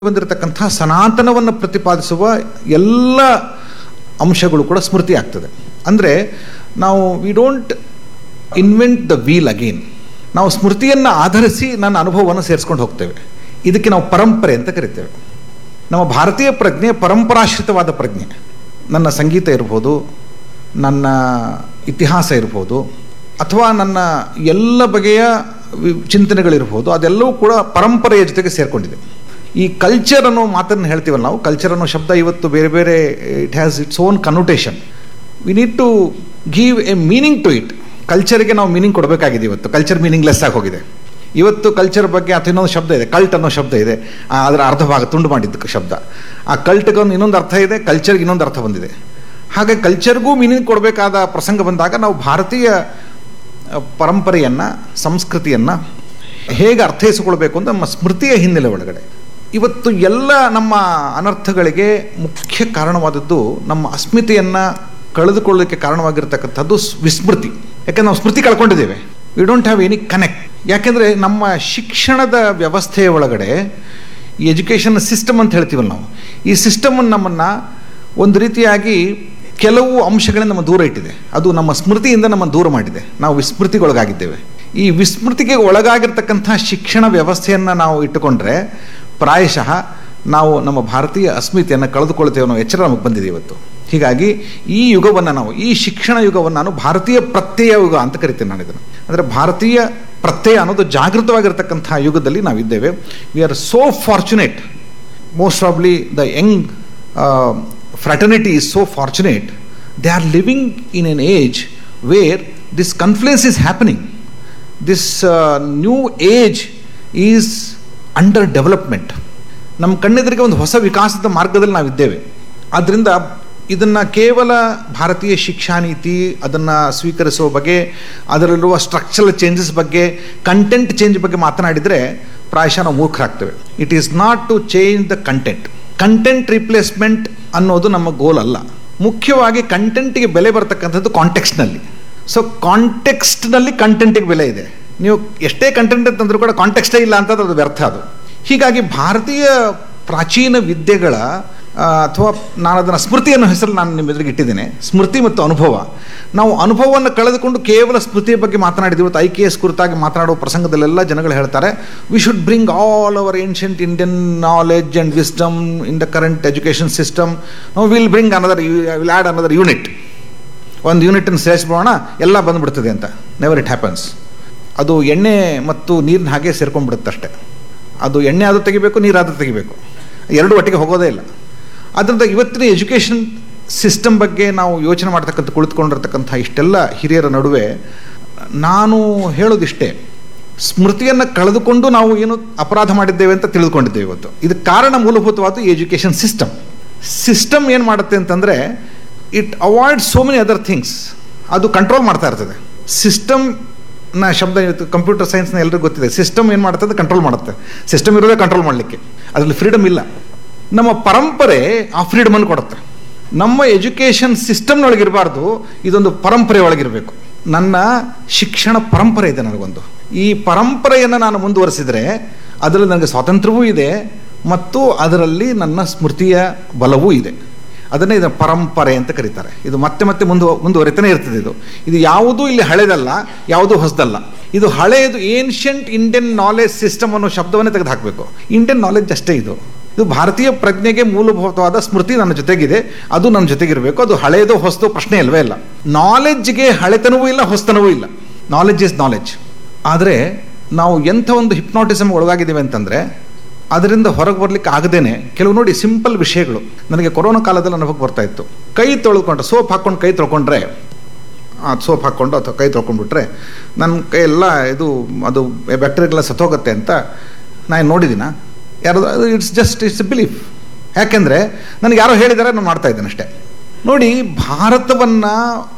ಬಂದಿರತಕ್ಕಂಥ ಸನಾತನವನ್ನು ಪ್ರತಿಪಾದಿಸುವ ಎಲ್ಲ ಅಂಶಗಳು ಕೂಡ ಸ್ಮೃತಿ ಆಗ್ತದೆ ಅಂದರೆ ನಾವು we don't invent the wheel again ನಾವು ಸ್ಮೃತಿಯನ್ನು ಆಧರಿಸಿ ನನ್ನ ಅನುಭವವನ್ನು ಸೇರಿಸ್ಕೊಂಡು ಹೋಗ್ತೇವೆ ಇದಕ್ಕೆ ನಾವು ಪರಂಪರೆ ಅಂತ ಕರಿತೇವೆ ನಮ್ಮ ಭಾರತೀಯ ಪ್ರಜ್ಞೆ ಪರಂಪರಾಶ್ರಿತವಾದ ಪ್ರಜ್ಞೆ ನನ್ನ ಸಂಗೀತ ಇರ್ಬೋದು ನನ್ನ ಇತಿಹಾಸ ಇರ್ಬೋದು ಅಥವಾ ನನ್ನ ಎಲ್ಲ ಬಗೆಯ ವಿ- ಚಿಂತನೆಗಳಿರ್ಬೋದು ಅದೆಲ್ಲವೂ ಕೂಡ ಪರಂಪರೆಯ ಜೊತೆಗೆ ಸೇರಿಕೊಂಡಿದೆ ಈ ಕಲ್ಚರ್ ಅನ್ನೋ ಮಾತನ್ನು ಹೇಳ್ತೀವಲ್ಲ ನಾವು ಕಲ್ಚರ್ ಅನ್ನೋ ಶಬ್ದ ಇವತ್ತು ಬೇರೆ ಬೇರೆ it has its own connotation we need to give a meaning to it ಕಲ್ಚರ್ಗೆ ನಾವು ಮೀನಿಂಗ್ ಕೊಡಬೇಕಾಗಿದೆ ಇವತ್ತು ಕಲ್ಚರ್ ಮೀನಿಂಗ್ಲೆಸ್ ಆಗಿ ಹೋಗಿದೆ ಇವತ್ತು ಕಲ್ಚರ್ ಬಗ್ಗೆ ಅಥವಾ ಇನ್ನೊಂದು ಶಬ್ದ ಇದೆ ಕಲ್ಟ್ ಅನ್ನೋ ಶಬ್ದ ಇದೆ ಆ, ಅದರ ಅರ್ಧ ಭಾಗ ತುಂಡು ಮಾಡಿದ್ದು ಶಬ್ದ ಆ ಕಲ್ಟ್ಗೆ ಒಂದು ಇನ್ನೊಂದು ಅರ್ಥ ಇದೆ ಕಲ್ಚರ್ಗೆ ಇನ್ನೊಂದು ಅರ್ಥ ಬಂದಿದೆ ಹಾಗೆ ಕಲ್ಚರ್ಗೂ ಮೀನಿಂಗ್ ಕೊಡಬೇಕಾದ ಪ್ರಸಂಗ ಬಂದಾಗ ನಾವು ಭಾರತೀಯ ಆ, ಪರಂಪರೆಯನ್ನು ಸಂಸ್ಕೃತಿಯನ್ನು ಹೇಗೆ ಅರ್ಥೈಸಿಕೊಳ್ಬೇಕು ಅಂತ ನಮ್ಮ ಸ್ಮೃತಿಯ ಹಿನ್ನೆಲೆ ಒಳಗಡೆ ಇವತ್ತು ಎಲ್ಲ ನಮ್ಮ ಅನರ್ಥಗಳಿಗೆ ಮುಖ್ಯ ಕಾರಣವಾದದ್ದು ನಮ್ಮ ಅಸ್ಮಿತೆಯನ್ನು ಕಳೆದುಕೊಳ್ಳೋದಕ್ಕೆ ಕಾರಣವಾಗಿರ್ತಕ್ಕಂಥದ್ದು ಸ್- ವಿಸ್ಮೃತಿ ಯಾಕಂದ್ರೆ ನಾವು ಸ್ಮೃತಿ ಕಳ್ಕೊಂಡಿದ್ದೇವೆ we don't have any connect ಯಾಕೆಂದರೆ ನಮ್ಮ ಶಿಕ್ಷಣದ ವ್ಯವಸ್ಥೆಯ ಒಳಗಡೆ ಈ ಎಜುಕೇಷನ್ ಸಿಸ್ಟಮ್ ಅಂತ ಹೇಳ್ತೀವಲ್ಲ ನಾವು ಈ ಸಿಸ್ಟಮನ್ನು ನಮ್ಮನ್ನು ಒಂದು ರೀತಿಯಾಗಿ ಕೆಲವು ಅಂಶಗಳಿಂದ ನಮ್ಮ ದೂರ ಇಟ್ಟಿದೆ ಅದು ನಮ್ಮ ಸ್ಮೃತಿಯಿಂದ ನಮ್ಮನ್ನು ದೂರ ಮಾಡಿದೆ ನಾವು ವಿಸ್ಮೃತಿಗೊಳಗಾಗಿದ್ದೇವೆ ಈ ವಿಸ್ಮೃತಿಗೆ ಒಳಗಾಗಿರ್ತಕ್ಕಂಥ ಶಿಕ್ಷಣ ವ್ಯವಸ್ಥೆಯನ್ನು ನಾವು ಇಟ್ಟುಕೊಂಡ್ರೆ ಪ್ರಾಯಶಃ ನಾವು ನಮ್ಮ ಭಾರತೀಯ ಅಸ್ಮಿತೆಯನ್ನು ಕಳೆದುಕೊಳ್ತೇವೆ ಅನ್ನೋ ಎಚ್ಚರ ನಮಗೆ ಬಂದಿದೆ ಇವತ್ತು ಹೀಗಾಗಿ ಈ ಯುಗವನ್ನು ನಾವು ಈ ಶಿಕ್ಷಣ ಯುಗವನ್ನು ನಾನು ಭಾರತೀಯ ಪ್ರತ್ಯಯ ಯುಗ ಅಂತ ಕರಿತೇನೆ ನಾನು ಇದನ್ನು ಅಂದರೆ ಭಾರತೀಯ ಪ್ರತ್ಯಯ ಅನ್ನೋದು ಜಾಗೃತವಾಗಿರ್ತಕ್ಕಂಥ ಯುಗದಲ್ಲಿ ನಾವಿದ್ದೇವೆ we are so fortunate most probably the young uh, fraternity is so fortunate they are living in an age where this confluence is happening this uh, new age is under development ನಮ್ಮ ಕಣ್ಣೆದುರಿಗೆ ಒಂದು ಹೊಸ ವಿಕಾಸದ ಮಾರ್ಗದಲ್ಲಿ ನಾವಿದ್ದೇವೆ ಆದ್ದರಿಂದ ಇದನ್ನು ಕೇವಲ ಭಾರತೀಯ ಶಿಕ್ಷಾ ನೀತಿ ಅದನ್ನು ಸ್ವೀಕರಿಸುವ ಬಗ್ಗೆ ಅದರಲ್ಲಿರುವ ಸ್ಟ್ರಕ್ಚರಲ್ ಚೇಂಜಸ್ ಬಗ್ಗೆ ಕಂಟೆಂಟ್ ಚೇಂಜ್ ಬಗ್ಗೆ ಮಾತನಾಡಿದರೆ ಪ್ರಾಯಶಃ ನಾವು ಮೂರ್ಖರಾಗ್ತೇವೆ it is not to change the content content replacement ಅನ್ನೋದು ನಮ್ಮ ಗೋಲ್ ಅಲ್ಲ ಮುಖ್ಯವಾಗಿ ಕಂಟೆಂಟಿಗೆ ಬೆಲೆ ಬರ್ತಕ್ಕಂಥದ್ದು ಕಾಂಟೆಕ್ಸ್ಟ್ನಲ್ಲಿ ಸೊ ಕಾಂಟೆಕ್ಸ್ಟ್ನಲ್ಲಿ ಕಂಟೆಂಟಿಗೆ ಬೆಲೆ ಇದೆ ನೀವು ಎಷ್ಟೇ ಕಂಟೆಂಟ್ ಅಂತಂದ್ರೂ ಕೂಡ ಕಾಂಟೆಕ್ಸ್ಟೇ ಇಲ್ಲ ಅಂತಂದ್ರೆ ಅದು ವ್ಯರ್ಥ ಅದು ಹೀಗಾಗಿ ಭಾರತೀಯ ಪ್ರಾಚೀನ ವಿದ್ಯೆಗಳ ಆ, ಅಥವಾ ನಾನು ಅದನ್ನು ಸ್ಮೃತಿ ಅನ್ನೋ ಹೆಸರು ನಾನು ನಿಮ್ಮ ಎದುರಿಗೆ ಇಟ್ಟಿದ್ದೇನೆ ಸ್ಮೃತಿ ಮತ್ತು ಅನುಭವ ನಾವು ಅನುಭವವನ್ನು ಕಳೆದುಕೊಂಡು ಕೇವಲ ಸ್ಮೃತಿಯ ಬಗ್ಗೆ ಮಾತನಾಡಿದ್ವಿ ಇವತ್ತು ಐ ಕೆ ಎಸ್ ಕುರಿತಾಗಿ ಮಾತನಾಡುವ ಪ್ರಸಂಗದಲ್ಲೆಲ್ಲ ಜನಗಳು ಹೇಳ್ತಾರೆ we should bring all our ancient Indian knowledge and wisdom in the current education system ನಾವು will bring another will add another unit ಒಂದು ಯೂನಿಟನ್ನು ಸೇರಿಸ್ಬೋಣ ಎಲ್ಲ ಬಂದುಬಿಡ್ತದೆ ಅಂತ ನೆವರ್ ಇಟ್ ಹ್ಯಾಪನ್ಸ್ ಅದು ಎಣ್ಣೆ ಮತ್ತು ನೀರಿನ ಹಾಗೆ ಸೇರ್ಕೊಂಡ್ಬಿಡುತ್ತೆ ಅಷ್ಟೇ ಅದು ಎಣ್ಣೆ ಆದರೂ ತೆಗಿಬೇಕು ನೀರಾದರೂ ತೆಗಿಬೇಕು ಎರಡು ಒಟ್ಟಿಗೆ ಹೋಗೋದೇ ಇಲ್ಲ ಆದ್ದರಿಂದ ಇವತ್ತಿನ ಎಜುಕೇಷನ್ ಸಿಸ್ಟಮ್ ಬಗ್ಗೆ ನಾವು ಯೋಚನೆ ಮಾಡ್ತಕ್ಕಂಥ ಕುಳಿತುಕೊಂಡಿರ್ತಕ್ಕಂಥ ಇಷ್ಟೆಲ್ಲ ಹಿರಿಯರ ನಡುವೆ ನಾನು ಹೇಳೋದಿಷ್ಟೇ ಸ್ಮೃತಿಯನ್ನು ಕಳೆದುಕೊಂಡು ನಾವು ಏನು ಅಪರಾಧ ಮಾಡಿದ್ದೇವೆ ಅಂತ ತಿಳಿದುಕೊಂಡಿದ್ದೇವೆ ಇವತ್ತು ಇದಕ್ಕೆ ಕಾರಣ ಮೂಲಭೂತವಾದ ಈ ಎಜುಕೇಷನ್ ಸಿಸ್ಟಮ್ ಸಿಸ್ಟಮ್ ಏನು ಮಾಡುತ್ತೆ ಅಂತಂದರೆ it avoid so many other things ಅದು ಕಂಟ್ರೋಲ್ ಮಾಡ್ತಾ ಇರ್ತದೆ ಸಿಸ್ಟಮ್ ನ ಶಬ್ದ ಇವತ್ತು ಕಂಪ್ಯೂಟರ್ ಸೈನ್ಸ್ನ ಎಲ್ಲರಿಗೂ ಗೊತ್ತಿದೆ ಸಿಸ್ಟಮ್ ಏನು ಮಾಡುತ್ತೆ ಅದು ಕಂಟ್ರೋಲ್ ಮಾಡುತ್ತೆ ಸಿಸ್ಟಮ್ ಇರೋದೇ ಕಂಟ್ರೋಲ್ ಮಾಡಲಿಕ್ಕೆ ಅದರಲ್ಲಿ ಫ್ರೀಡಮ್ ಇಲ್ಲ ನಮ್ಮ ಪರಂಪರೆ ಆ ಫ್ರೀಡಮನ್ನು ಕೊಡುತ್ತೆ ನಮ್ಮ ಎಜುಕೇಷನ್ ಸಿಸ್ಟಮ್ನೊಳಗಿರಬಾರ್ದು ಇದೊಂದು ಪರಂಪರೆ ಒಳಗಿರಬೇಕು ನನ್ನ ಶಿಕ್ಷಣ ಪರಂಪರೆ ಇದೆ ನನಗೊಂದು ಈ ಪರಂಪರೆಯನ್ನು ನಾನು ಮುಂದುವರಿಸಿದರೆ ಅದರಲ್ಲಿ ನನಗೆ ಸ್ವಾತಂತ್ರ್ಯವೂ ಇದೆ ಮತ್ತು ಅದರಲ್ಲಿ ನನ್ನ ಸ್ಮೃತಿಯ ಬಲವೂ ಇದೆ ಅದನ್ನೇ ಇದನ್ನು ಪರಂಪರೆ ಅಂತ ಕರೀತಾರೆ ಇದು ಮತ್ತೆ ಮತ್ತೆ ಮುಂದು ಮುಂದುವರಿತಾನೆ ಇರ್ತದೆ ಇದು ಇದು ಯಾವುದೂ ಇಲ್ಲಿ ಹಳೆದಲ್ಲ ಯಾವುದೂ ಹೊಸದಲ್ಲ ಇದು ಹಳೆಯದು ಏನ್ಷಿಯಂಟ್ ಇಂಡಿಯನ್ ನಾಲೆಜ್ ಸಿಸ್ಟಮ್ ಅನ್ನೋ ಶಬ್ದವನ್ನೇ ತೆಗೆದು ಹಾಕಬೇಕು ಇಂಡಿಯನ್ ನಾಲೆಜ್ ಅಷ್ಟೇ ಇದು ಇದು ಭಾರತೀಯ ಪ್ರಜ್ಞೆಗೆ ಮೂಲಭೂತವಾದ ಸ್ಮೃತಿ ನನ್ನ ಜೊತೆಗಿದೆ ಅದು ನನ್ನ ಜೊತೆಗಿರಬೇಕು ಅದು ಹಳೆಯದು ಹೊಸದು ಪ್ರಶ್ನೆ ಇಲ್ವೇ ಇಲ್ಲ ನಾಲೆಡ್ಜ್ಗೆ ಹಳೆತನವೂ ಇಲ್ಲ ಹೊಸತನವೂ ಇಲ್ಲ ನಾಲೆಡ್ಜ್ ಇಸ್ ನಾಲೆಡ್ಜ್ ಆದರೆ ನಾವು ಎಂಥ ಒಂದು ಹಿಪ್ನಾಟಿಸಮ್ ಒಳಗಾಗಿದ್ದೀವಿ ಅಂತಂದರೆ ಅದರಿಂದ ಹೊರಗೆ ಬರ್ಲಿಕ್ಕೆ ಆಗದೇನೆ ಕೆಲವು ನೋಡಿ ಸಿಂಪಲ್ ವಿಷಯಗಳು ನನಗೆ ಕೊರೋನಾ ಕಾಲದಲ್ಲಿ ಅನುಭವ ಬರ್ತಾ ಇತ್ತು ಕೈ ತೊಳ್ಕೊಂಡ್ರೆ ಸೋಪ್ ಹಾಕ್ಕೊಂಡು ಕೈ ತೊಳ್ಕೊಂಡ್ರೆ ಆ ಸೋಪ್ ಹಾಕ್ಕೊಂಡು ಅಥವಾ ಕೈ ತೊಳ್ಕೊಂಡ್ಬಿಟ್ರೆ ನನ್ನ ಕೈ ಎಲ್ಲ ಇದು ಅದು ಬ್ಯಾಕ್ಟೀರಿಯಾಗಳೆಲ್ಲ ಸತ್ತೋಗುತ್ತೆ ಅಂತ ನಾನು ನೋಡಿದ್ದೀನ ಯಾರು ಇಟ್ಸ್ ಜಸ್ಟ್ ಇಟ್ಸ್ ಬಿಲೀಫ್ ಯಾಕೆಂದರೆ ನನಗೆ ಯಾರೋ ಹೇಳಿದ್ದಾರೆ ನಾನು ಮಾಡ್ತಾ ಇದ್ದೇನೆ ಅಷ್ಟೇ ನೋಡಿ ಭಾರತವನ್ನು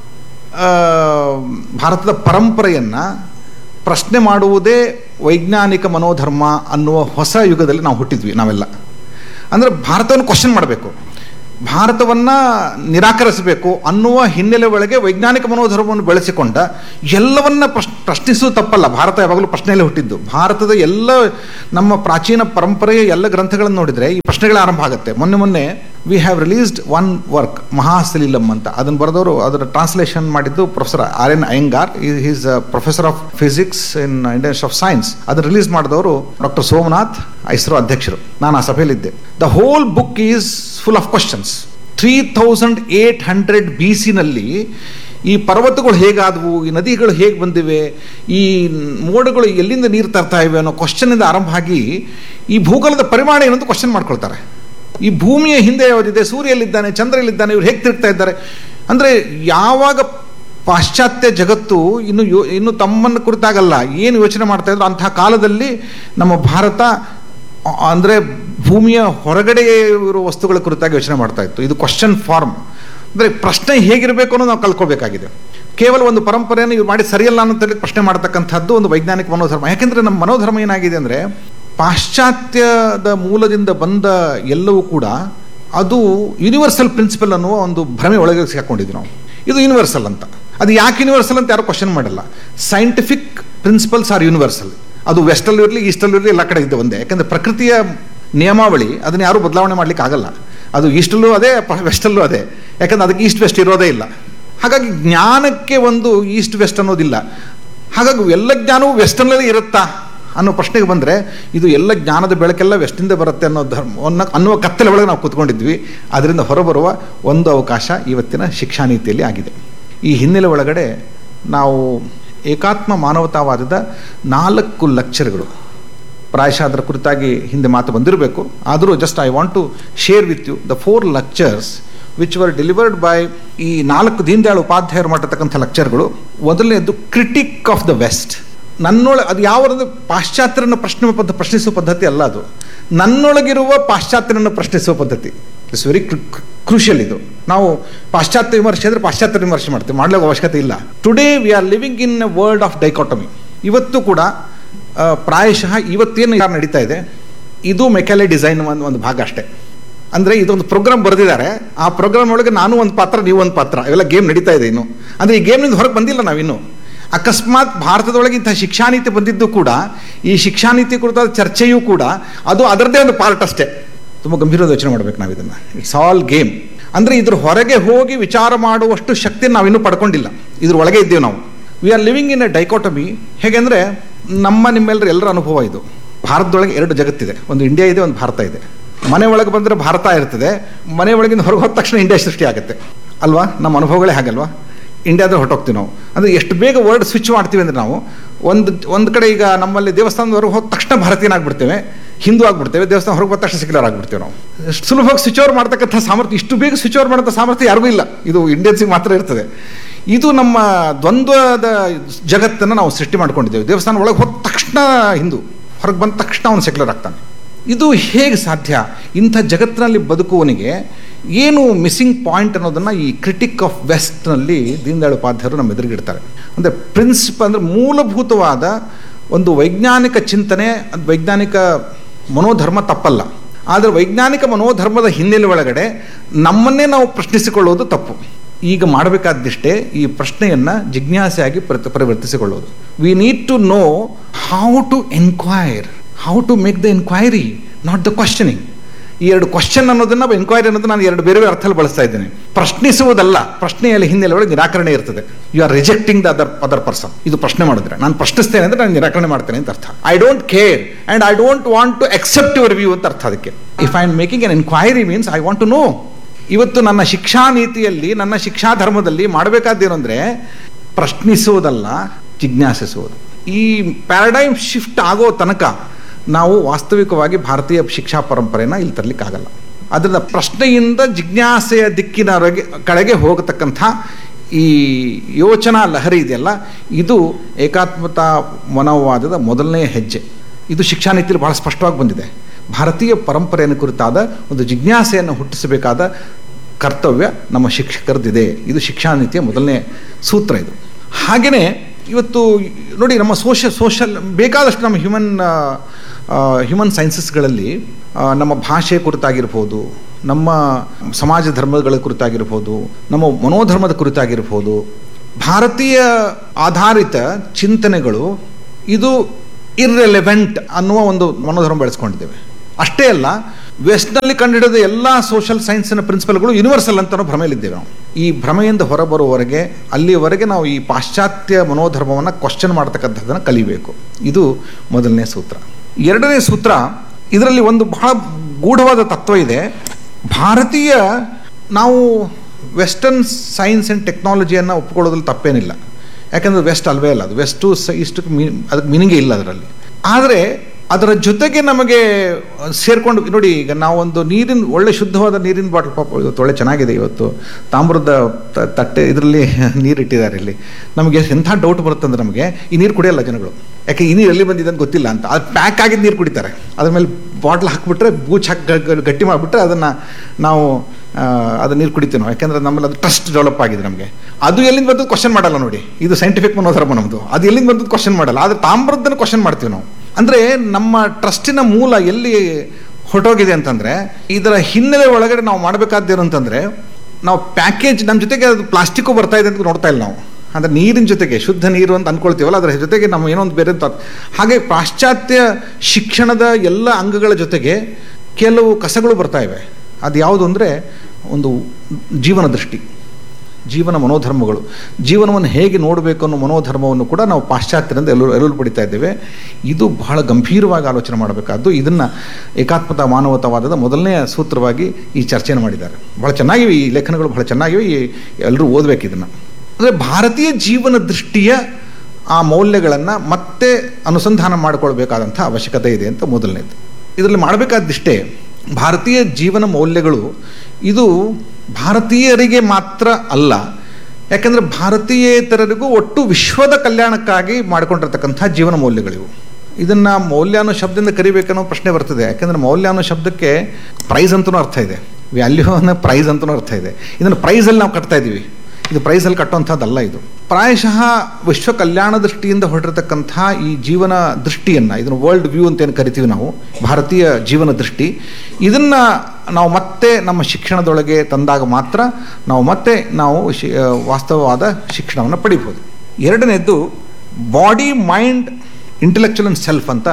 ಭಾರತದ ಪರಂಪರೆಯನ್ನು ಪ್ರಶ್ನೆ ಮಾಡುವುದೇ ವೈಜ್ಞಾನಿಕ ಮನೋಧರ್ಮ ಅನ್ನುವ ಹೊಸ ಯುಗದಲ್ಲಿ ನಾವು ಹುಟ್ಟಿದ್ವಿ ನಾವೆಲ್ಲ ಅಂದರೆ ಭಾರತವನ್ನು ಕ್ವಶನ್ ಮಾಡಬೇಕು ಭಾರತವನ್ನು ನಿರಾಕರಿಸಬೇಕು ಅನ್ನುವ ಹಿನ್ನೆಲೆ ಒಳಗೆ ವೈಜ್ಞಾನಿಕ ಮನೋಧರ್ಮವನ್ನು ಬೆಳೆಸಿಕೊಂಡ ಎಲ್ಲವನ್ನ ಪ್ರಶ್ ಪ್ರಶ್ನಿಸುವುದು ತಪ್ಪಲ್ಲ ಭಾರತ ಯಾವಾಗಲೂ ಪ್ರಶ್ನೆಯಲ್ಲಿ ಹುಟ್ಟಿದ್ದು ಭಾರತದ ಎಲ್ಲ ನಮ್ಮ ಪ್ರಾಚೀನ ಪರಂಪರೆಯ ಎಲ್ಲ ಗ್ರಂಥಗಳನ್ನು ನೋಡಿದರೆ ಈ ಪ್ರಶ್ನೆಗಳ ಆರಂಭ ಆಗುತ್ತೆ ಮೊನ್ನೆ ಮೊನ್ನೆ we have released one work ಮಹಾಸಲೀಲಂ ಅಂತ ಅದನ್ನು ಬರೆದವರು ಅದರ ಟ್ರಾನ್ಸ್ಲೇಷನ್ ಮಾಡಿದ್ದು professor R N Iyengar is professor of physics in Indian of science ಅದನ್ನು ರಿಲೀಸ್ ಮಾಡಿದವರು ಡಾಕ್ಟರ್ ಸೋಮನಾಥ್ ಇಸ್ರೋ ಅಧ್ಯಕ್ಷರು ನಾನು ಆ ಸಭೆಯಲ್ಲಿದ್ದೆ the whole book is full of questions three thousand eight hundred B ಸಿನಲ್ಲಿ ಈ ಪರ್ವತಗಳು ಹೇಗಾದವು ಈ ನದಿಗಳು ಹೇಗೆ ಬಂದಿವೆ ಈ ಮೋಡಗಳು ಎಲ್ಲಿಂದ ನೀರು ತರ್ತಾ ಇವೆ ಅನ್ನೋ ಕ್ವಶನಿಂದ ಆರಂಭ ಆಗಿ ಈ ಭೂಗೋಳದ ಪರಿಮಾಣ ಏನಂತ ಕ್ವಶನ್ ಮಾಡ್ಕೊಳ್ತಾರೆ ಈ ಭೂಮಿಯ ಹಿಂದೆ ಯಾವುದಿದೆ ಸೂರ್ಯಲ್ಲಿದ್ದಾನೆ ಚಂದ್ರಲ್ಲಿದ್ದಾನೆ ಇವ್ರು ಹೇಗೆ ತಿರುಗ್ತಾ ಇದ್ದಾರೆ ಅಂದರೆ ಯಾವಾಗ ಪಾಶ್ಚಾತ್ಯ ಜಗತ್ತು ಇನ್ನು ಯೋ ಇನ್ನು ತಮ್ಮನ್ನು ಕುರಿತಾಗಲ್ಲ ಏನು ಯೋಚನೆ ಮಾಡ್ತಾ ಇದ್ರು ಅಂತಹ ಕಾಲದಲ್ಲಿ ನಮ್ಮ ಭಾರತ ಅಂದರೆ ಭೂಮಿಯ ಹೊರಗಡೆ ಇರೋ ವಸ್ತುಗಳ ಕುರಿತಾಗಿ ಯೋಚನೆ ಮಾಡ್ತಾ ಇತ್ತು ಇದು ಕ್ವಶನ್ ಫಾರ್ಮ್ ಅಂದರೆ ಪ್ರಶ್ನೆ ಹೇಗಿರಬೇಕು ಅನ್ನೋದು ನಾವು ಕಲ್ಕೋಬೇಕಾಗಿದೆ ಕೇವಲ ಒಂದು ಪರಂಪರೆಯನ್ನು ಇವು ಮಾಡಿ ಸರಿಯಲ್ಲ ಅನ್ನೋ ಪ್ರಶ್ನೆ ಮಾಡ್ತಕ್ಕಂಥದ್ದು ಒಂದು ವೈಜ್ಞಾನಿಕ ಮನೋಧರ್ಮ ಯಾಕೆಂದರೆ ನಮ್ಮ ಮನೋಧರ್ಮ ಏನಾಗಿದೆ ಅಂದರೆ ಪಾಶ್ಚಾತ್ಯದ ಮೂಲದಿಂದ ಬಂದ ಎಲ್ಲವೂ ಕೂಡ ಅದು ಯೂನಿವರ್ಸಲ್ ಪ್ರಿನ್ಸಿಪಲ್ ಅನ್ನುವ ಒಂದು ಭ್ರಮೆ ಒಳಗೆ ಸಿಕ್ಕೊಂಡಿದ್ವಿ ನಾವು ಇದು ಯೂನಿವರ್ಸಲ್ ಅಂತ ಅದು ಯಾಕೆ ಯೂನಿವರ್ಸಲ್ ಅಂತ ಯಾರು ಕ್ವಶನ್ ಮಾಡಲ್ಲ ಸೈಂಟಿಫಿಕ್ ಪ್ರಿನ್ಸಿಪಲ್ಸ್ ಆರ್ ಯೂನಿವರ್ಸಲ್ ಅದು ವೆಸ್ಟಲ್ಲೂ ಇರಲಿ ಈಸ್ಟಲ್ಲೂ ಇರಲಿ ಎಲ್ಲ ಕಡೆ ಇದ್ದ ಒಂದೇ ಯಾಕಂದರೆ ಪ್ರಕೃತಿಯ ನಿಯಮಾವಳಿ ಅದನ್ನು ಯಾರೂ ಬದಲಾವಣೆ ಮಾಡಲಿಕ್ಕೆ ಆಗಲ್ಲ ಅದು ಈಸ್ಟಲ್ಲೂ ಅದೇ ವೆಸ್ಟಲ್ಲೂ ಅದೇ ಯಾಕಂದ್ರೆ ಅದಕ್ಕೆ ಈಸ್ಟ್ ವೆಸ್ಟ್ ಇರೋದೇ ಇಲ್ಲ ಹಾಗಾಗಿ ಜ್ಞಾನಕ್ಕೆ ಒಂದು ಈಸ್ಟ್ ವೆಸ್ಟ್ ಅನ್ನೋದಿಲ್ಲ ಹಾಗಾಗಿ ಎಲ್ಲ ಜ್ಞಾನವೂ ವೆಸ್ಟರ್ನಲ್ಲಿ ಇರುತ್ತಾ ಅನ್ನೋ ಪ್ರಶ್ನೆಗೆ ಬಂದರೆ ಇದು ಎಲ್ಲ ಜ್ಞಾನದ ಬೆಳಕೆಲ್ಲ ವೆಸ್ಟಿಂದ ಬರುತ್ತೆ ಅನ್ನೋ ಧರ್ಮವನ್ನು ಅನ್ನುವ ಕತ್ತಲೆ ಒಳಗೆ ನಾವು ಕೂತ್ಕೊಂಡಿದ್ವಿ ಅದರಿಂದ ಹೊರಬರುವ ಒಂದು ಅವಕಾಶ ಇವತ್ತಿನ ಶಿಕ್ಷಾ ನೀತಿಯಲ್ಲಿ ಆಗಿದೆ ಈ ಹಿನ್ನೆಲೆ ಒಳಗಡೆ ನಾವು ಏಕಾತ್ಮ ಮಾನವತಾವಾದದ ನಾಲ್ಕು ಲೆಕ್ಚರ್ಗಳು ಪ್ರಾಯಶಃ ಅದರ ಕುರಿತಾಗಿ ಹಿಂದೆ ಮಾತು ಬಂದಿರಬೇಕು ಆದರೂ just I want to share with you the four lectures which were delivered by ಈ ನಾಲ್ಕು ದೀನದಯಾಳ್ ಉಪಾಧ್ಯಾಯರು ಮಾಡಿರ್ತಕ್ಕಂಥ ಲೆಕ್ಚರ್ಗಳು ಮೊದಲನೇದು ಕ್ರಿಟಿಕ್ ಆಫ್ ದ ವೆಸ್ಟ್ ನನ್ನೊಳಗೆ ಅದು ಯಾವರಂದ್ರೆ ಪಾಶ್ಚಾತ್ಯರನ್ನು ಪ್ರಶ್ನೆ ಪದ್ಧ ಪ್ರಶ್ನಿಸುವ ಪದ್ಧತಿ ಅಲ್ಲ ಅದು ನನ್ನೊಳಗಿರುವ ಪಾಶ್ಚಾತ್ಯರನ್ನು ಪ್ರಶ್ನಿಸುವ ಪದ್ಧತಿ ಇಟ್ಸ್ ವೆರಿ ಕ್ರೂಷಿಯಲ್ ಇದು ನಾವು ಪಾಶ್ಚಾತ್ಯ ವಿಮರ್ಶೆ ಅಂದರೆ ಪಾಶ್ಚಾತ್ಯ ವಿಮರ್ಶೆ ಮಾಡ್ತೀವಿ ಮಾಡಲಿಕ್ಕೆ ಅವಶ್ಯಕತೆ ಇಲ್ಲ today we are living in a world of dichotomy ಇವತ್ತು ಕೂಡ ಪ್ರಾಯಶಃ ಇವತ್ತೇನು ಯಾರು ನಡೀತಾ ಇದೆ ಇದು ಮೆಕ್ಯಾಲೆ ಡಿಸೈನ್ ಒಂದು ಒಂದು ಭಾಗ ಅಷ್ಟೇ ಅಂದರೆ ಇದೊಂದು ಪ್ರೋಗ್ರಾಮ್ ಬರೆದಿದ್ದಾರೆ ಆ ಪ್ರೋಗ್ರಾಮ್ ಒಳಗೆ ನಾನು ಒಂದು ಪಾತ್ರ ನೀವು ಒಂದು ಪಾತ್ರ ಇವೆಲ್ಲ ಗೇಮ್ ನಡೀತಾ ಇದೆ ಇನ್ನು ಅಂದರೆ ಈ ಗೇಮ್ನಿಂದ ಹೊರಗೆ ಬಂದಿಲ್ಲ ನಾವಿನ್ನು ಅಕಸ್ಮಾತ್ ಭಾರತದೊಳಗೆ ಇಂಥ ಶಿಕ್ಷಾ ನೀತಿ ಬಂದಿದ್ದು ಕೂಡ ಈ ಶಿಕ್ಷಾ ನೀತಿ ಕುರಿತಾದ ಚರ್ಚೆಯೂ ಕೂಡ ಅದು ಅದರದ್ದೇ ಒಂದು ಪಾರ್ಟ್ ಅಷ್ಟೇ ತುಂಬ ಗಂಭೀರವಾದ ಯೋಚನೆ ಮಾಡ್ಬೇಕು ನಾವು ಇದನ್ನು ಇಟ್ಸ್ ಆಲ್ ಗೇಮ್ ಅಂದರೆ ಇದ್ರ ಹೊರಗೆ ಹೋಗಿ ವಿಚಾರ ಮಾಡುವಷ್ಟು ಶಕ್ತಿಯನ್ನು ನಾವಿನ್ನೂ ಪಡ್ಕೊಂಡಿಲ್ಲ ಇದ್ರ ಒಳಗೆ ಇದ್ದೇವೆ ನಾವು we are living in a dichotomy ಹೇಗೆಂದರೆ ನಮ್ಮ ನಿಮ್ಮೆಲ್ಲರ ಎಲ್ಲರ ಅನುಭವ ಇದು ಭಾರತದೊಳಗೆ ಎರಡು ಜಗತ್ತಿದೆ ಒಂದು ಇಂಡಿಯಾ ಇದೆ ಒಂದು ಭಾರತ ಇದೆ ಮನೆ ಒಳಗೆ ಬಂದರೆ ಭಾರತ ಇರ್ತದೆ ಮನೆ ಒಳಗಿಂದ ಹೊರಗೆ ಹೋದ ತಕ್ಷಣ ಇಂಡಿಯಾ ಸೃಷ್ಟಿ ಆಗುತ್ತೆ ಅಲ್ವಾ ನಮ್ಮ ಅನುಭವಗಳೇ ಹಾಗಲ್ವಾ ಇಂಡಿಯಾದಲ್ಲಿ ಹೊರಟೋಗ್ತೀವಿ ನಾವು ಅಂದರೆ ಎಷ್ಟು ಬೇಗ ವರ್ಡ್ ಸ್ವಿಚ್ ಮಾಡ್ತೀವಿ ಅಂದರೆ ನಾವು ಒಂದು ಒಂದು ಕಡೆ ಈಗ ನಮ್ಮಲ್ಲಿ ದೇವಸ್ಥಾನದವರೆಗೆ ಹೋದ ತಕ್ಷಣ ಭಾರತೀಯನಾಗ್ಬಿಡ್ತೇವೆ ಹಿಂದೂ ಆಗ್ಬಿಡ್ತೇವೆ ದೇವಸ್ಥಾನ ಹೊರಗೆ ಬಂದ ತಕ್ಷಣ ಸೆಕ್ಯುಲರ್ ಆಗ್ಬಿಡ್ತೇವೆ ನಾವು ಎಷ್ಟು ಸುಲಭವಾಗಿ ಸ್ವಿಚ್ ಓವರ್ ಮಾಡ್ತಕ್ಕಂಥ ಸಾಮರ್ಥ್ಯ ಇಷ್ಟು ಬೇಗ ಸ್ವಿಚ್ ಓವರ್ ಮಾಡೋಂಥ ಸಾಮರ್ಥ್ಯ ಯಾರಿಗೂ ಇಲ್ಲ ಇದು ಇಂಡಿಯನ್ಸಿಗೆ ಮಾತ್ರ ಇರ್ತದೆ ಇದು ನಮ್ಮ ದ್ವಂದ್ವದ ಜಗತ್ತನ್ನು ನಾವು ಸೃಷ್ಟಿ ಮಾಡ್ಕೊಂಡಿದ್ದೇವೆ ದೇವಸ್ಥಾನ ಒಳಗೆ ಹೋದ ತಕ್ಷಣ ಹಿಂದೂ ಹೊರಗೆ ಬಂದ ತಕ್ಷಣ ಅವನು ಸೆಕ್ಯುಲರ್ ಆಗ್ತಾನೆ ಇದು ಹೇಗೆ ಸಾಧ್ಯ ಇಂಥ ಜಗತ್ತಿನಲ್ಲಿ ಬದುಕುವವನಿಗೆ ಏನು ಮಿಸ್ಸಿಂಗ್ ಪಾಯಿಂಟ್ ಅನ್ನೋದನ್ನು ಈ ಕ್ರಿಟಿಕ್ ಆಫ್ ವೆಸ್ಟ್ನಲ್ಲಿ ದೀನದಯಾಳ್ ಉಪಾಧ್ಯಾಯರು ನಮ್ಮ ಎದುರುಗಿಡ್ತಾರೆ ಅಂದರೆ ಪ್ರಿನ್ಸಿಪ ಅಂದರೆ ಮೂಲಭೂತವಾದ ಒಂದು ವೈಜ್ಞಾನಿಕ ಚಿಂತನೆ ಅದು ವೈಜ್ಞಾನಿಕ ಮನೋಧರ್ಮ ತಪ್ಪಲ್ಲ ಆದರೆ ವೈಜ್ಞಾನಿಕ ಮನೋಧರ್ಮದ ಹಿನ್ನೆಲೆ ಒಳಗಡೆ ನಮ್ಮನ್ನೇ ನಾವು ಪ್ರಶ್ನಿಸಿಕೊಳ್ಳೋದು ತಪ್ಪು ಈಗ ಮಾಡಬೇಕಾದಿಷ್ಟೇ ಈ ಪ್ರಶ್ನೆಯನ್ನು ಜಿಜ್ಞಾಸೆಯಾಗಿ ಪ್ರತಿ ಪರಿವರ್ತಿಸಿಕೊಳ್ಳೋದು we need to know how to enquire how to make the enquiry not the questioning ಈ ಎರಡು ಕ್ವಶನ್ ಅನ್ನೋದನ್ನ ಎನ್ಕ್ವೈರಿ ಅನ್ನೋದು ನಾನು ಎರಡು ಬೇರೆ ಬೇರೆ ಅರ್ಥದಲ್ಲಿ ಬಳಸ್ತಾ ಇದ್ದೇನೆ ಪ್ರಶ್ನಿಸುವುದಲ್ಲ ಪ್ರಶ್ನೆಯಲ್ಲಿ ಹಿನ್ನೆಲೆ ಒಳಗೆ ನಿರಾಕರಣೆ ಇರ್ತದೆ you are rejecting the other other person ಇದು ಪ್ರಶ್ನೆ ಮಾಡಿದ್ರೆ ನಾನು ಪ್ರಶ್ನಿಸ್ತೇನೆ ಅಂದರೆ ನಾನು ನಿರಾಕರಣೆ ಮಾಡ್ತೇನೆ ಅಂತ ಅರ್ಥ I don't care and I don't want to accept your view ಅಂತ ಅರ್ಥ ಅದಕ್ಕೆ if I am making an enquiry means I want to know ಇವತ್ತು ನನ್ನ ಶಿಕ್ಷಾ ನೀತಿಯಲ್ಲಿ ನನ್ನ ಶಿಕ್ಷಾ ಧರ್ಮದಲ್ಲಿ ಮಾಡಬೇಕಾದ್ದೇನು ಅಂದರೆ ಪ್ರಶ್ನಿಸುವುದಲ್ಲ ಜಿಜ್ಞಾಸಿಸುವುದು ಈ ಪ್ಯಾರಡೈಮ್ ಶಿಫ್ಟ್ ಆಗೋ ತನಕ ನಾವು ವಾಸ್ತವಿಕವಾಗಿ ಭಾರತೀಯ ಶಿಕ್ಷಾ ಪರಂಪರೆನ ಇಲ್ಲಿ ತರಲಿಕ್ಕಾಗಲ್ಲ ಅದರಿಂದ ಪ್ರಶ್ನೆಯಿಂದ ಜಿಜ್ಞಾಸೆಯ ದಿಕ್ಕಿನವರೆಗೆ ಕಡೆಗೆ ಹೋಗತಕ್ಕಂಥ ಈ ಯೋಚನಾ ಲಹರಿ ಇದೆಯಲ್ಲ ಇದು ಏಕಾತ್ಮತಾ ಮನೋವಾದದ ಮೊದಲನೇ ಹೆಜ್ಜೆ ಇದು ಶಿಕ್ಷಾ ನೀತಿಯಲ್ಲಿ ಬಹಳ ಸ್ಪಷ್ಟವಾಗಿ ಬಂದಿದೆ ಭಾರತೀಯ ಪರಂಪರೆಯನ್ನು ಕುರಿತಾದ ಒಂದು ಜಿಜ್ಞಾಸೆಯನ್ನು ಹುಟ್ಟಿಸಬೇಕಾದ ಕರ್ತವ್ಯ ನಮ್ಮ ಶಿಕ್ಷಕರದಿದೆ ಇದು ಶಿಕ್ಷಾ ನೀತಿಯ ಮೊದಲನೇ ಸೂತ್ರ ಇದು ಹಾಗೆಯೇ ಇವತ್ತು ನೋಡಿ ನಮ್ಮ ಸೋಷ ಸೋಷಲ್ ಬೇಕಾದಷ್ಟು ನಮ್ಮ ಹ್ಯೂಮನ್ ಹ್ಯೂಮನ್ ಸೈನ್ಸಸ್ಗಳಲ್ಲಿ ನಮ್ಮ ಭಾಷೆ ಕುರಿತಾಗಿರ್ಬೋದು ನಮ್ಮ ಸಮಾಜ ಧರ್ಮಗಳ ಕುರಿತಾಗಿರ್ಬೋದು ನಮ್ಮ ಮನೋಧರ್ಮದ ಕುರಿತಾಗಿರ್ಬೋದು ಭಾರತೀಯ ಆಧಾರಿತ ಚಿಂತನೆಗಳು ಇದು ಇರ್ರೆಲೆವೆಂಟ್ ಅನ್ನುವ ಒಂದು ಮನೋಧರ್ಮ ಬೆಳೆಸ್ಕೊಂಡಿದ್ದೇವೆ ಅಷ್ಟೇ ಅಲ್ಲ ವೆಸ್ಟ್ನಲ್ಲಿ ಕಂಡುಹಿಡಿದ ಎಲ್ಲ ಸೋಷಲ್ ಸೈನ್ಸಿನ ಪ್ರಿನ್ಸಿಪಲ್ಗಳು ಯೂನಿವರ್ಸಲ್ ಅಂತ ನಾವು ಭ್ರಮೆಯಲ್ಲಿದ್ದೇವೆ ನಾವು ಈ ಭ್ರಮೆಯಿಂದ ಹೊರಬರುವವರೆಗೆ ಅಲ್ಲಿಯವರೆಗೆ ನಾವು ಈ ಪಾಶ್ಚಾತ್ಯ ಮನೋಧರ್ಮವನ್ನು ಕ್ವಶನ್ ಮಾಡ್ತಕ್ಕಂಥದ್ದನ್ನು ಕಲಿಬೇಕು ಇದು ಮೊದಲನೇ ಸೂತ್ರ ಎರಡನೇ ಸೂತ್ರ ಇದರಲ್ಲಿ ಒಂದು ಬಹಳ ಗೂಢವಾದ ತತ್ವ ಇದೆ ಭಾರತೀಯ ನಾವು ವೆಸ್ಟರ್ನ್ ಸೈನ್ಸ್ ಆ್ಯಂಡ್ ಟೆಕ್ನಾಲಜಿಯನ್ನು ಒಪ್ಕೊಳ್ಳೋದ್ರಲ್ಲಿ ತಪ್ಪೇನಿಲ್ಲ ಯಾಕಂದರೆ ವೆಸ್ಟ್ ಅಲ್ವೇ ಅಲ್ಲ ಅದು ವೆಸ್ಟು ಸ ಇಷ್ಟಕ್ಕೆ ಮೀ ಅದಕ್ಕೆ ಮೀನಿಂಗೇ ಇಲ್ಲ ಅದರಲ್ಲಿ ಆದರೆ ಅದರ ಜೊತೆಗೆ ನಮಗೆ ಸೇರಿಕೊಂಡು ನೋಡಿ ಈಗ ನಾವೊಂದು ನೀರಿನ ಒಳ್ಳೆ ಶುದ್ಧವಾದ ನೀರಿನ ಬಾಟಲ್ ಪಾಪ ಇವತ್ತು ಒಳ್ಳೆ ಚೆನ್ನಾಗಿದೆ ಇವತ್ತು ತಾಮ್ರದ ತ- ತಟ್ಟೆ ಇದರಲ್ಲಿ ನೀರು ಇಟ್ಟಿದ್ದಾರೆ ಇಲ್ಲಿ ನಮಗೆ ಎಂಥ ಡೌಟ್ ಬರುತ್ತಂದ್ರೆ ನಮಗೆ ಈ ನೀರು ಕುಡಿಯಲ್ಲ ಜನಗಳು ಯಾಕೆ ಈ ನೀರು ಎಲ್ಲಿ ಬಂದಿದೆ ಅಂತ ಗೊತ್ತಿಲ್ಲ ಅಂತ ಅದು ಪ್ಯಾಕ್ ಆಗಿದ್ದ ನೀರು ಕುಡಿತಾರೆ ಅದ್ರ ಮೇಲೆ ಬಾಟ್ಲ್ ಹಾಕಿಬಿಟ್ರೆ ಬೂಚ್ ಹಾಕಿ ಗ- ಗ- ಗಟ್ಟಿ ಮಾಡಿಬಿಟ್ರೆ ಅದನ್ನು ನಾವು ಆ, ಅದು ನೀರು ಕುಡಿತೀವಿ ನಾವು ಯಾಕೆಂದ್ರೆ ನಮ್ಮಲ್ಲಿ ಅದು ಟ್ರಸ್ಟ್ ಡೆವಲಪ್ ಆಗಿದೆ ನಮಗೆ ಅದು ಎಲ್ಲಿಂದ ಬಂದದ್ದು ಕ್ವಶನ್ ಮಾಡಲ್ಲ ನೋಡಿ ಇದು ಸೈಂಟಿಫಿಕ್ ಮನೋಧರ್ಮ ನಮ್ಮದು ಅದು ಎಲ್ಲಿಂದ ಬಂದದ್ದು ಕ್ವಶನ್ ಮಾಡಲ್ಲ ಆದರೆ ತಾಮ್ರದ್ದನ್ನು ಕ್ವಶನ್ ಮಾಡ್ತೀವಿ ನಾವು ಅಂದರೆ ನಮ್ಮ ಟ್ರಸ್ಟಿನ ಮೂಲ ಎಲ್ಲಿ ಹೊರಟೋಗಿದೆ ಅಂತಂದರೆ ಇದರ ಹಿನ್ನೆಲೆ ಒಳಗಡೆ ನಾವು ಮಾಡಬೇಕಾದ್ದೇನು ಅಂತಂದರೆ ನಾವು ಪ್ಯಾಕೇಜ್ ನಮ್ಮ ಜೊತೆಗೆ ಅದು ಪ್ಲಾಸ್ಟಿಕ್ಕು ಬರ್ತಾ ಇದೆ ಅಂತ ನೋಡ್ತಾ ಇಲ್ಲ ನಾವು ಅಂದರೆ ನೀರಿನ ಜೊತೆಗೆ ಶುದ್ಧ ನೀರು ಅಂತ ಅನ್ಕೊಳ್ತೀವಲ್ಲ ಅದರ ಜೊತೆಗೆ ನಮ್ಮ ಏನೋ ಒಂದು ಬೇರೆ ಅಂತ ಹಾಗೆ ಪಾಶ್ಚಾತ್ಯ ಶಿಕ್ಷಣದ ಎಲ್ಲ ಅಂಗಗಳ ಜೊತೆಗೆ ಕೆಲವು ಕಸಗಳು ಬರ್ತಾ ಇವೆ ಅದು ಯಾವುದು ಅಂದರೆ ಒಂದು ಜೀವನ ದೃಷ್ಟಿ ಜೀವನ ಮನೋಧರ್ಮಗಳು ಜೀವನವನ್ನು ಹೇಗೆ ನೋಡಬೇಕು ಅನ್ನೋ ಮನೋಧರ್ಮವನ್ನು ಕೂಡ ನಾವು ಪಾಶ್ಚಾತ್ಯರಿಂದ ಎಲ್ಲರೂ ಎರಲು ಪಡಿತಾ ಇದ್ದೇವೆ ಇದು ಬಹಳ ಗಂಭೀರವಾಗಿ ಆಲೋಚನೆ ಮಾಡಬೇಕಾದ್ದು ಇದನ್ನು ಏಕಾತ್ಮತಾ ಮಾನವತಾವಾದದ ಮೊದಲನೆಯ ಸೂತ್ರವಾಗಿ ಈ ಚರ್ಚೆಯನ್ನು ಮಾಡಿದ್ದಾರೆ ಬಹಳ ಚೆನ್ನಾಗಿವೆ ಈ ಲೇಖನಗಳು ಬಹಳ ಚೆನ್ನಾಗಿವೆ ಈ ಎಲ್ಲರೂ ಓದಬೇಕು ಇದನ್ನು ಅಂದರೆ ಭಾರತೀಯ ಜೀವನ ದೃಷ್ಟಿಯ ಆ ಮೌಲ್ಯಗಳನ್ನು ಮತ್ತೆ ಅನುಸಂಧಾನ ಮಾಡಿಕೊಳ್ಬೇಕಾದಂಥ ಅವಶ್ಯಕತೆ ಇದೆ ಅಂತ ಮೊದಲನೇದು ಇದರಲ್ಲಿ ಮಾಡಬೇಕಾದಿಷ್ಟೇ ಭಾರತೀಯ ಜೀವನ ಮೌಲ್ಯಗಳು ಇದು ಭಾರತೀಯರಿಗೆ ಮಾತ್ರ ಅಲ್ಲ ಯಾಕೆಂದರೆ ಭಾರತೀಯೇತರರಿಗೂ ಒಟ್ಟು ವಿಶ್ವದ ಕಲ್ಯಾಣಕ್ಕಾಗಿ ಮಾಡಿಕೊಂಡಿರ್ತಕ್ಕಂಥ ಜೀವನ ಮೌಲ್ಯಗಳಿವು ಇದನ್ನು ಮೌಲ್ಯ ಅನ್ನೋ ಶಬ್ದದಿಂದ ಕರಿಬೇಕನ್ನೋ ಪ್ರಶ್ನೆ ಬರ್ತದೆ ಯಾಕೆಂದರೆ ಮೌಲ್ಯ ಅನ್ನೋ ಶಬ್ದಕ್ಕೆ ಪ್ರೈಸ್ ಅಂತಲೂ ಅರ್ಥ ಇದೆ ವ್ಯಾಲ್ಯೂ ಅನ್ನೋ ಪ್ರೈಸ್ ಅಂತಲೂ ಅರ್ಥ ಇದೆ ಇದನ್ನು ಪ್ರೈಸಲ್ಲಿ ನಾವು ಕಟ್ತಾ ಇದ್ದೀವಿ ಇದು ಪ್ರೈಸಲ್ಲಿ ಕಟ್ಟುವಂಥದ್ದಲ್ಲ ಇದು ಪ್ರಾಯಶಃ ವಿಶ್ವ ಕಲ್ಯಾಣ ದೃಷ್ಟಿಯಿಂದ ಹೊರಟಿರ್ತಕ್ಕಂಥ ಈ ಜೀವನ ದೃಷ್ಟಿಯನ್ನು ಇದನ್ನು ವರ್ಲ್ಡ್ ವ್ಯೂ ಅಂತ ಏನು ಕರಿತೀವಿ ನಾವು ಭಾರತೀಯ ಜೀವನ ದೃಷ್ಟಿ ಇದನ್ನು ನಾವು ಮತ್ತೆ ನಮ್ಮ ಶಿಕ್ಷಣದೊಳಗೆ ತಂದಾಗ ಮಾತ್ರ ನಾವು ಮತ್ತೆ ನಾವು ಶಿ ವಾಸ್ತವವಾದ ಶಿಕ್ಷಣವನ್ನು ಪಡಿಬೋದು ಎರಡನೇದ್ದು body mind intellectual and self ಅಂತ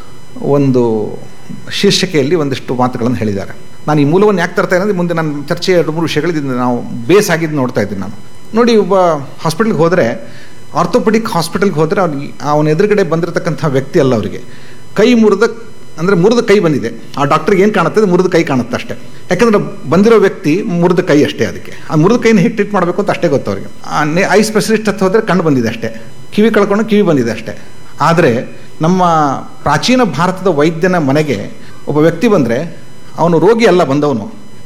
ಒಂದು ಶೀರ್ಷಿಕೆಯಲ್ಲಿ ಒಂದಿಷ್ಟು ಮಾತುಗಳನ್ನು ಹೇಳಿದ್ದಾರೆ ನಾನು ಈ ಮೂಲವನ್ನು ಯಾಕೆ ತರ್ತಾ ಇರೋದು ಮುಂದೆ ನನ್ನ ಚರ್ಚೆ ಎರಡು ಮೂರು ವಿಷಯಗಳಿದ್ದು ನಾವು ಬೇಸ್ ಆಗಿದ್ದು ನೋಡ್ತಾ ಇದ್ದೀನಿ ನಾನು ನೋಡಿ ಒಬ್ಬ ಹಾಸ್ಪಿಟ್ಲಿಗೆ ಹೋದರೆ ಆರ್ಥೋಪೆಡಿಕ್ ಹಾಸ್ಪಿಟಲ್ಗೆ ಹೋದರೆ ಅವ್ನು ಅವನ ಎದುರುಗಡೆ ಬಂದಿರತಕ್ಕಂಥ ವ್ಯಕ್ತಿ ಅಲ್ಲ ಅವರಿಗೆ ಕೈ ಮುರಿದ ಅಂದರೆ ಮುರಿದ ಕೈ ಬಂದಿದೆ ಆ ಡಾಕ್ಟ್ರಿಗೆ ಏನು ಕಾಣುತ್ತೆ ಅದು ಮುರಿದ ಕೈ ಕಾಣುತ್ತೆ ಅಷ್ಟೇ ಯಾಕಂದ್ರೆ ಬಂದಿರೋ ವ್ಯಕ್ತಿ ಮುರಿದ ಕೈ ಅಷ್ಟೇ ಅದಕ್ಕೆ ಆ ಮುರಿದ ಕೈನ ಹೇಗೆ ಟ್ರೀಟ್ ಮಾಡಬೇಕು ಅಂತ ಅಷ್ಟೇ ಗೊತ್ತು ಅವರಿಗೆ ಐ ಸ್ಪೆಷಲಿಸ್ಟ್ ಹತ್ತು ಹೋದರೆ ಕಣ್ಣು ಬಂದಿದೆ ಅಷ್ಟೇ ಕಿವಿ ಕಳ್ಕೊಂಡು ಕಿವಿ ಬಂದಿದೆ ಅಷ್ಟೇ ಆದರೆ ನಮ್ಮ ಪ್ರಾಚೀನ ಭಾರತದ ವೈದ್ಯನ ಮನೆಗೆ ಒಬ್ಬ ವ್ಯಕ್ತಿ ಬಂದರೆ ಅವನು ರೋಗಿ ಅಲ್ಲ ಬಂದವನು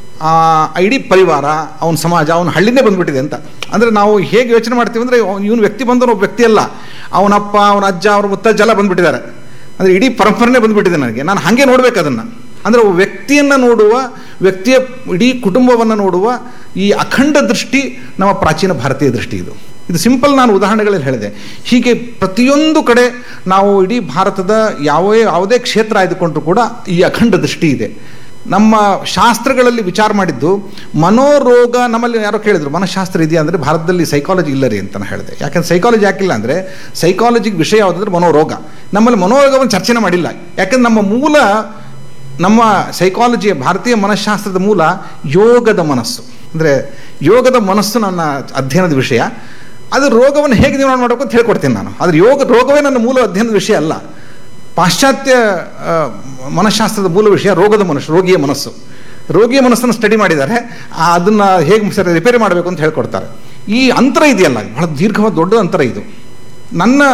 ಇಡೀ ಪರಿವಾರ ಅವನ ಸಮಾಜ ಅವನ ಹಳ್ಳಿನೇ ಬಂದ್ಬಿಟ್ಟಿದೆ ಅಂತ ಅಂದರೆ ನಾವು ಹೇಗೆ ಯೋಚನೆ ಮಾಡ್ತೀವಿ ಅಂದರೆ ಇವನು ವ್ಯಕ್ತಿ ಬಂದವನು ಒಬ್ಬ ವ್ಯಕ್ತಿ ಅಲ್ಲ ಅವನಪ್ಪ ಅವನ ಅಜ್ಜ ಅವ್ರ ಮುತ್ತಜ್ಜ ಎಲ್ಲ ಬಂದ್ಬಿಟ್ಟಿದ್ದಾರೆ ಅಂದರೆ ಇಡೀ ಪರಂಪರೆನೇ ಬಂದ್ಬಿಟ್ಟಿದೆ ನನಗೆ ನಾನು ಹಾಗೆ ನೋಡ್ಬೇಕು ಅದನ್ನು ಅಂದರೆ ಒಬ್ಬ ವ್ಯಕ್ತಿಯನ್ನು ನೋಡುವ ವ್ಯಕ್ತಿಯ ಇಡೀ ಕುಟುಂಬವನ್ನು ನೋಡುವ ಈ ಅಖಂಡ ದೃಷ್ಟಿ ನಮ್ಮ ಪ್ರಾಚೀನ ಭಾರತೀಯ ದೃಷ್ಟಿ ಇದು ಇದು ಸಿಂಪಲ್ ನಾನು ಉದಾಹರಣೆಗಳಲ್ಲಿ ಹೇಳಿದೆ ಹೀಗೆ ಪ್ರತಿಯೊಂದು ಕಡೆ ನಾವು ಇಡೀ ಭಾರತದ ಯಾವೇ ಯಾವುದೇ ಕ್ಷೇತ್ರ ಆಯ್ದುಕೊಂಡ್ರೂ ಕೂಡ ಈ ಅಖಂಡ ದೃಷ್ಟಿ ಇದೆ ನಮ್ಮ ಶಾಸ್ತ್ರಗಳಲ್ಲಿ ವಿಚಾರ ಮಾಡಿದ್ದು ಮನೋರೋಗ ನಮ್ಮಲ್ಲಿ ಯಾರೋ ಕೇಳಿದ್ರು ಮನಃಶಾಸ್ತ್ರ ಇದೆಯಾ ಅಂದರೆ ಭಾರತದಲ್ಲಿ ಸೈಕಾಲಜಿ ಇಲ್ಲ ರೀ ಅಂತ ನಾನು ಹೇಳಿದೆ ಯಾಕಂದ್ರೆ ಸೈಕಾಲಜಿ ಯಾಕಿಲ್ಲ ಅಂದರೆ ಸೈಕಾಲಜಿಗೆ ವಿಷಯ ಯಾವುದಂದ್ರೆ ಮನೋರೋಗ ನಮ್ಮಲ್ಲಿ ಮನೋರೋಗವನ್ನು ಚರ್ಚೆನೇ ಮಾಡಿಲ್ಲ ಯಾಕಂದ್ರೆ ನಮ್ಮ ಮೂಲ ನಮ್ಮ ಸೈಕಾಲಜಿಯ ಭಾರತೀಯ ಮನಃಶಾಸ್ತ್ರದ ಮೂಲ ಯೋಗದ ಮನಸ್ಸು ಅಂದರೆ ಯೋಗದ ಮನಸ್ಸು ನನ್ನ ಅಧ್ಯಯನದ ವಿಷಯ ಅದು ರೋಗವನ್ನು ಹೇಗೆ ನಿರ್ಮಾಣ ಮಾಡಬೇಕು ಅಂತ ಹೇಳ್ಕೊಡ್ತೀನಿ ನಾನು ಆದರೆ ಯೋಗ ರೋಗವೇ ನನ್ನ ಮೂಲ ಅಧ್ಯಯನದ ವಿಷಯ ಅಲ್ಲ ಪಾಶ್ಚಾತ್ಯ ಮನಃಶಾಸ್ತ್ರದ ಮೂಲ ವಿಷಯ ರೋಗದ ಮನಸ್ಸು ರೋಗಿಯ ಮನಸ್ಸು ರೋಗಿಯ ಮನಸ್ಸನ್ನು ಸ್ಟಡಿ ಮಾಡಿದ್ದಾರೆ ಅದನ್ನು ಹೇಗೆ ಸರಿ ರಿಪೇರಿ ಮಾಡಬೇಕು ಅಂತ ಹೇಳ್ಕೊಡ್ತಾರೆ ಈ ಅಂತರ ಇದೆಯಲ್ಲ ಬಹಳ ದೀರ್ಘವಾದ ದೊಡ್ಡ ಅಂತರ ಇದು ನನ್ನ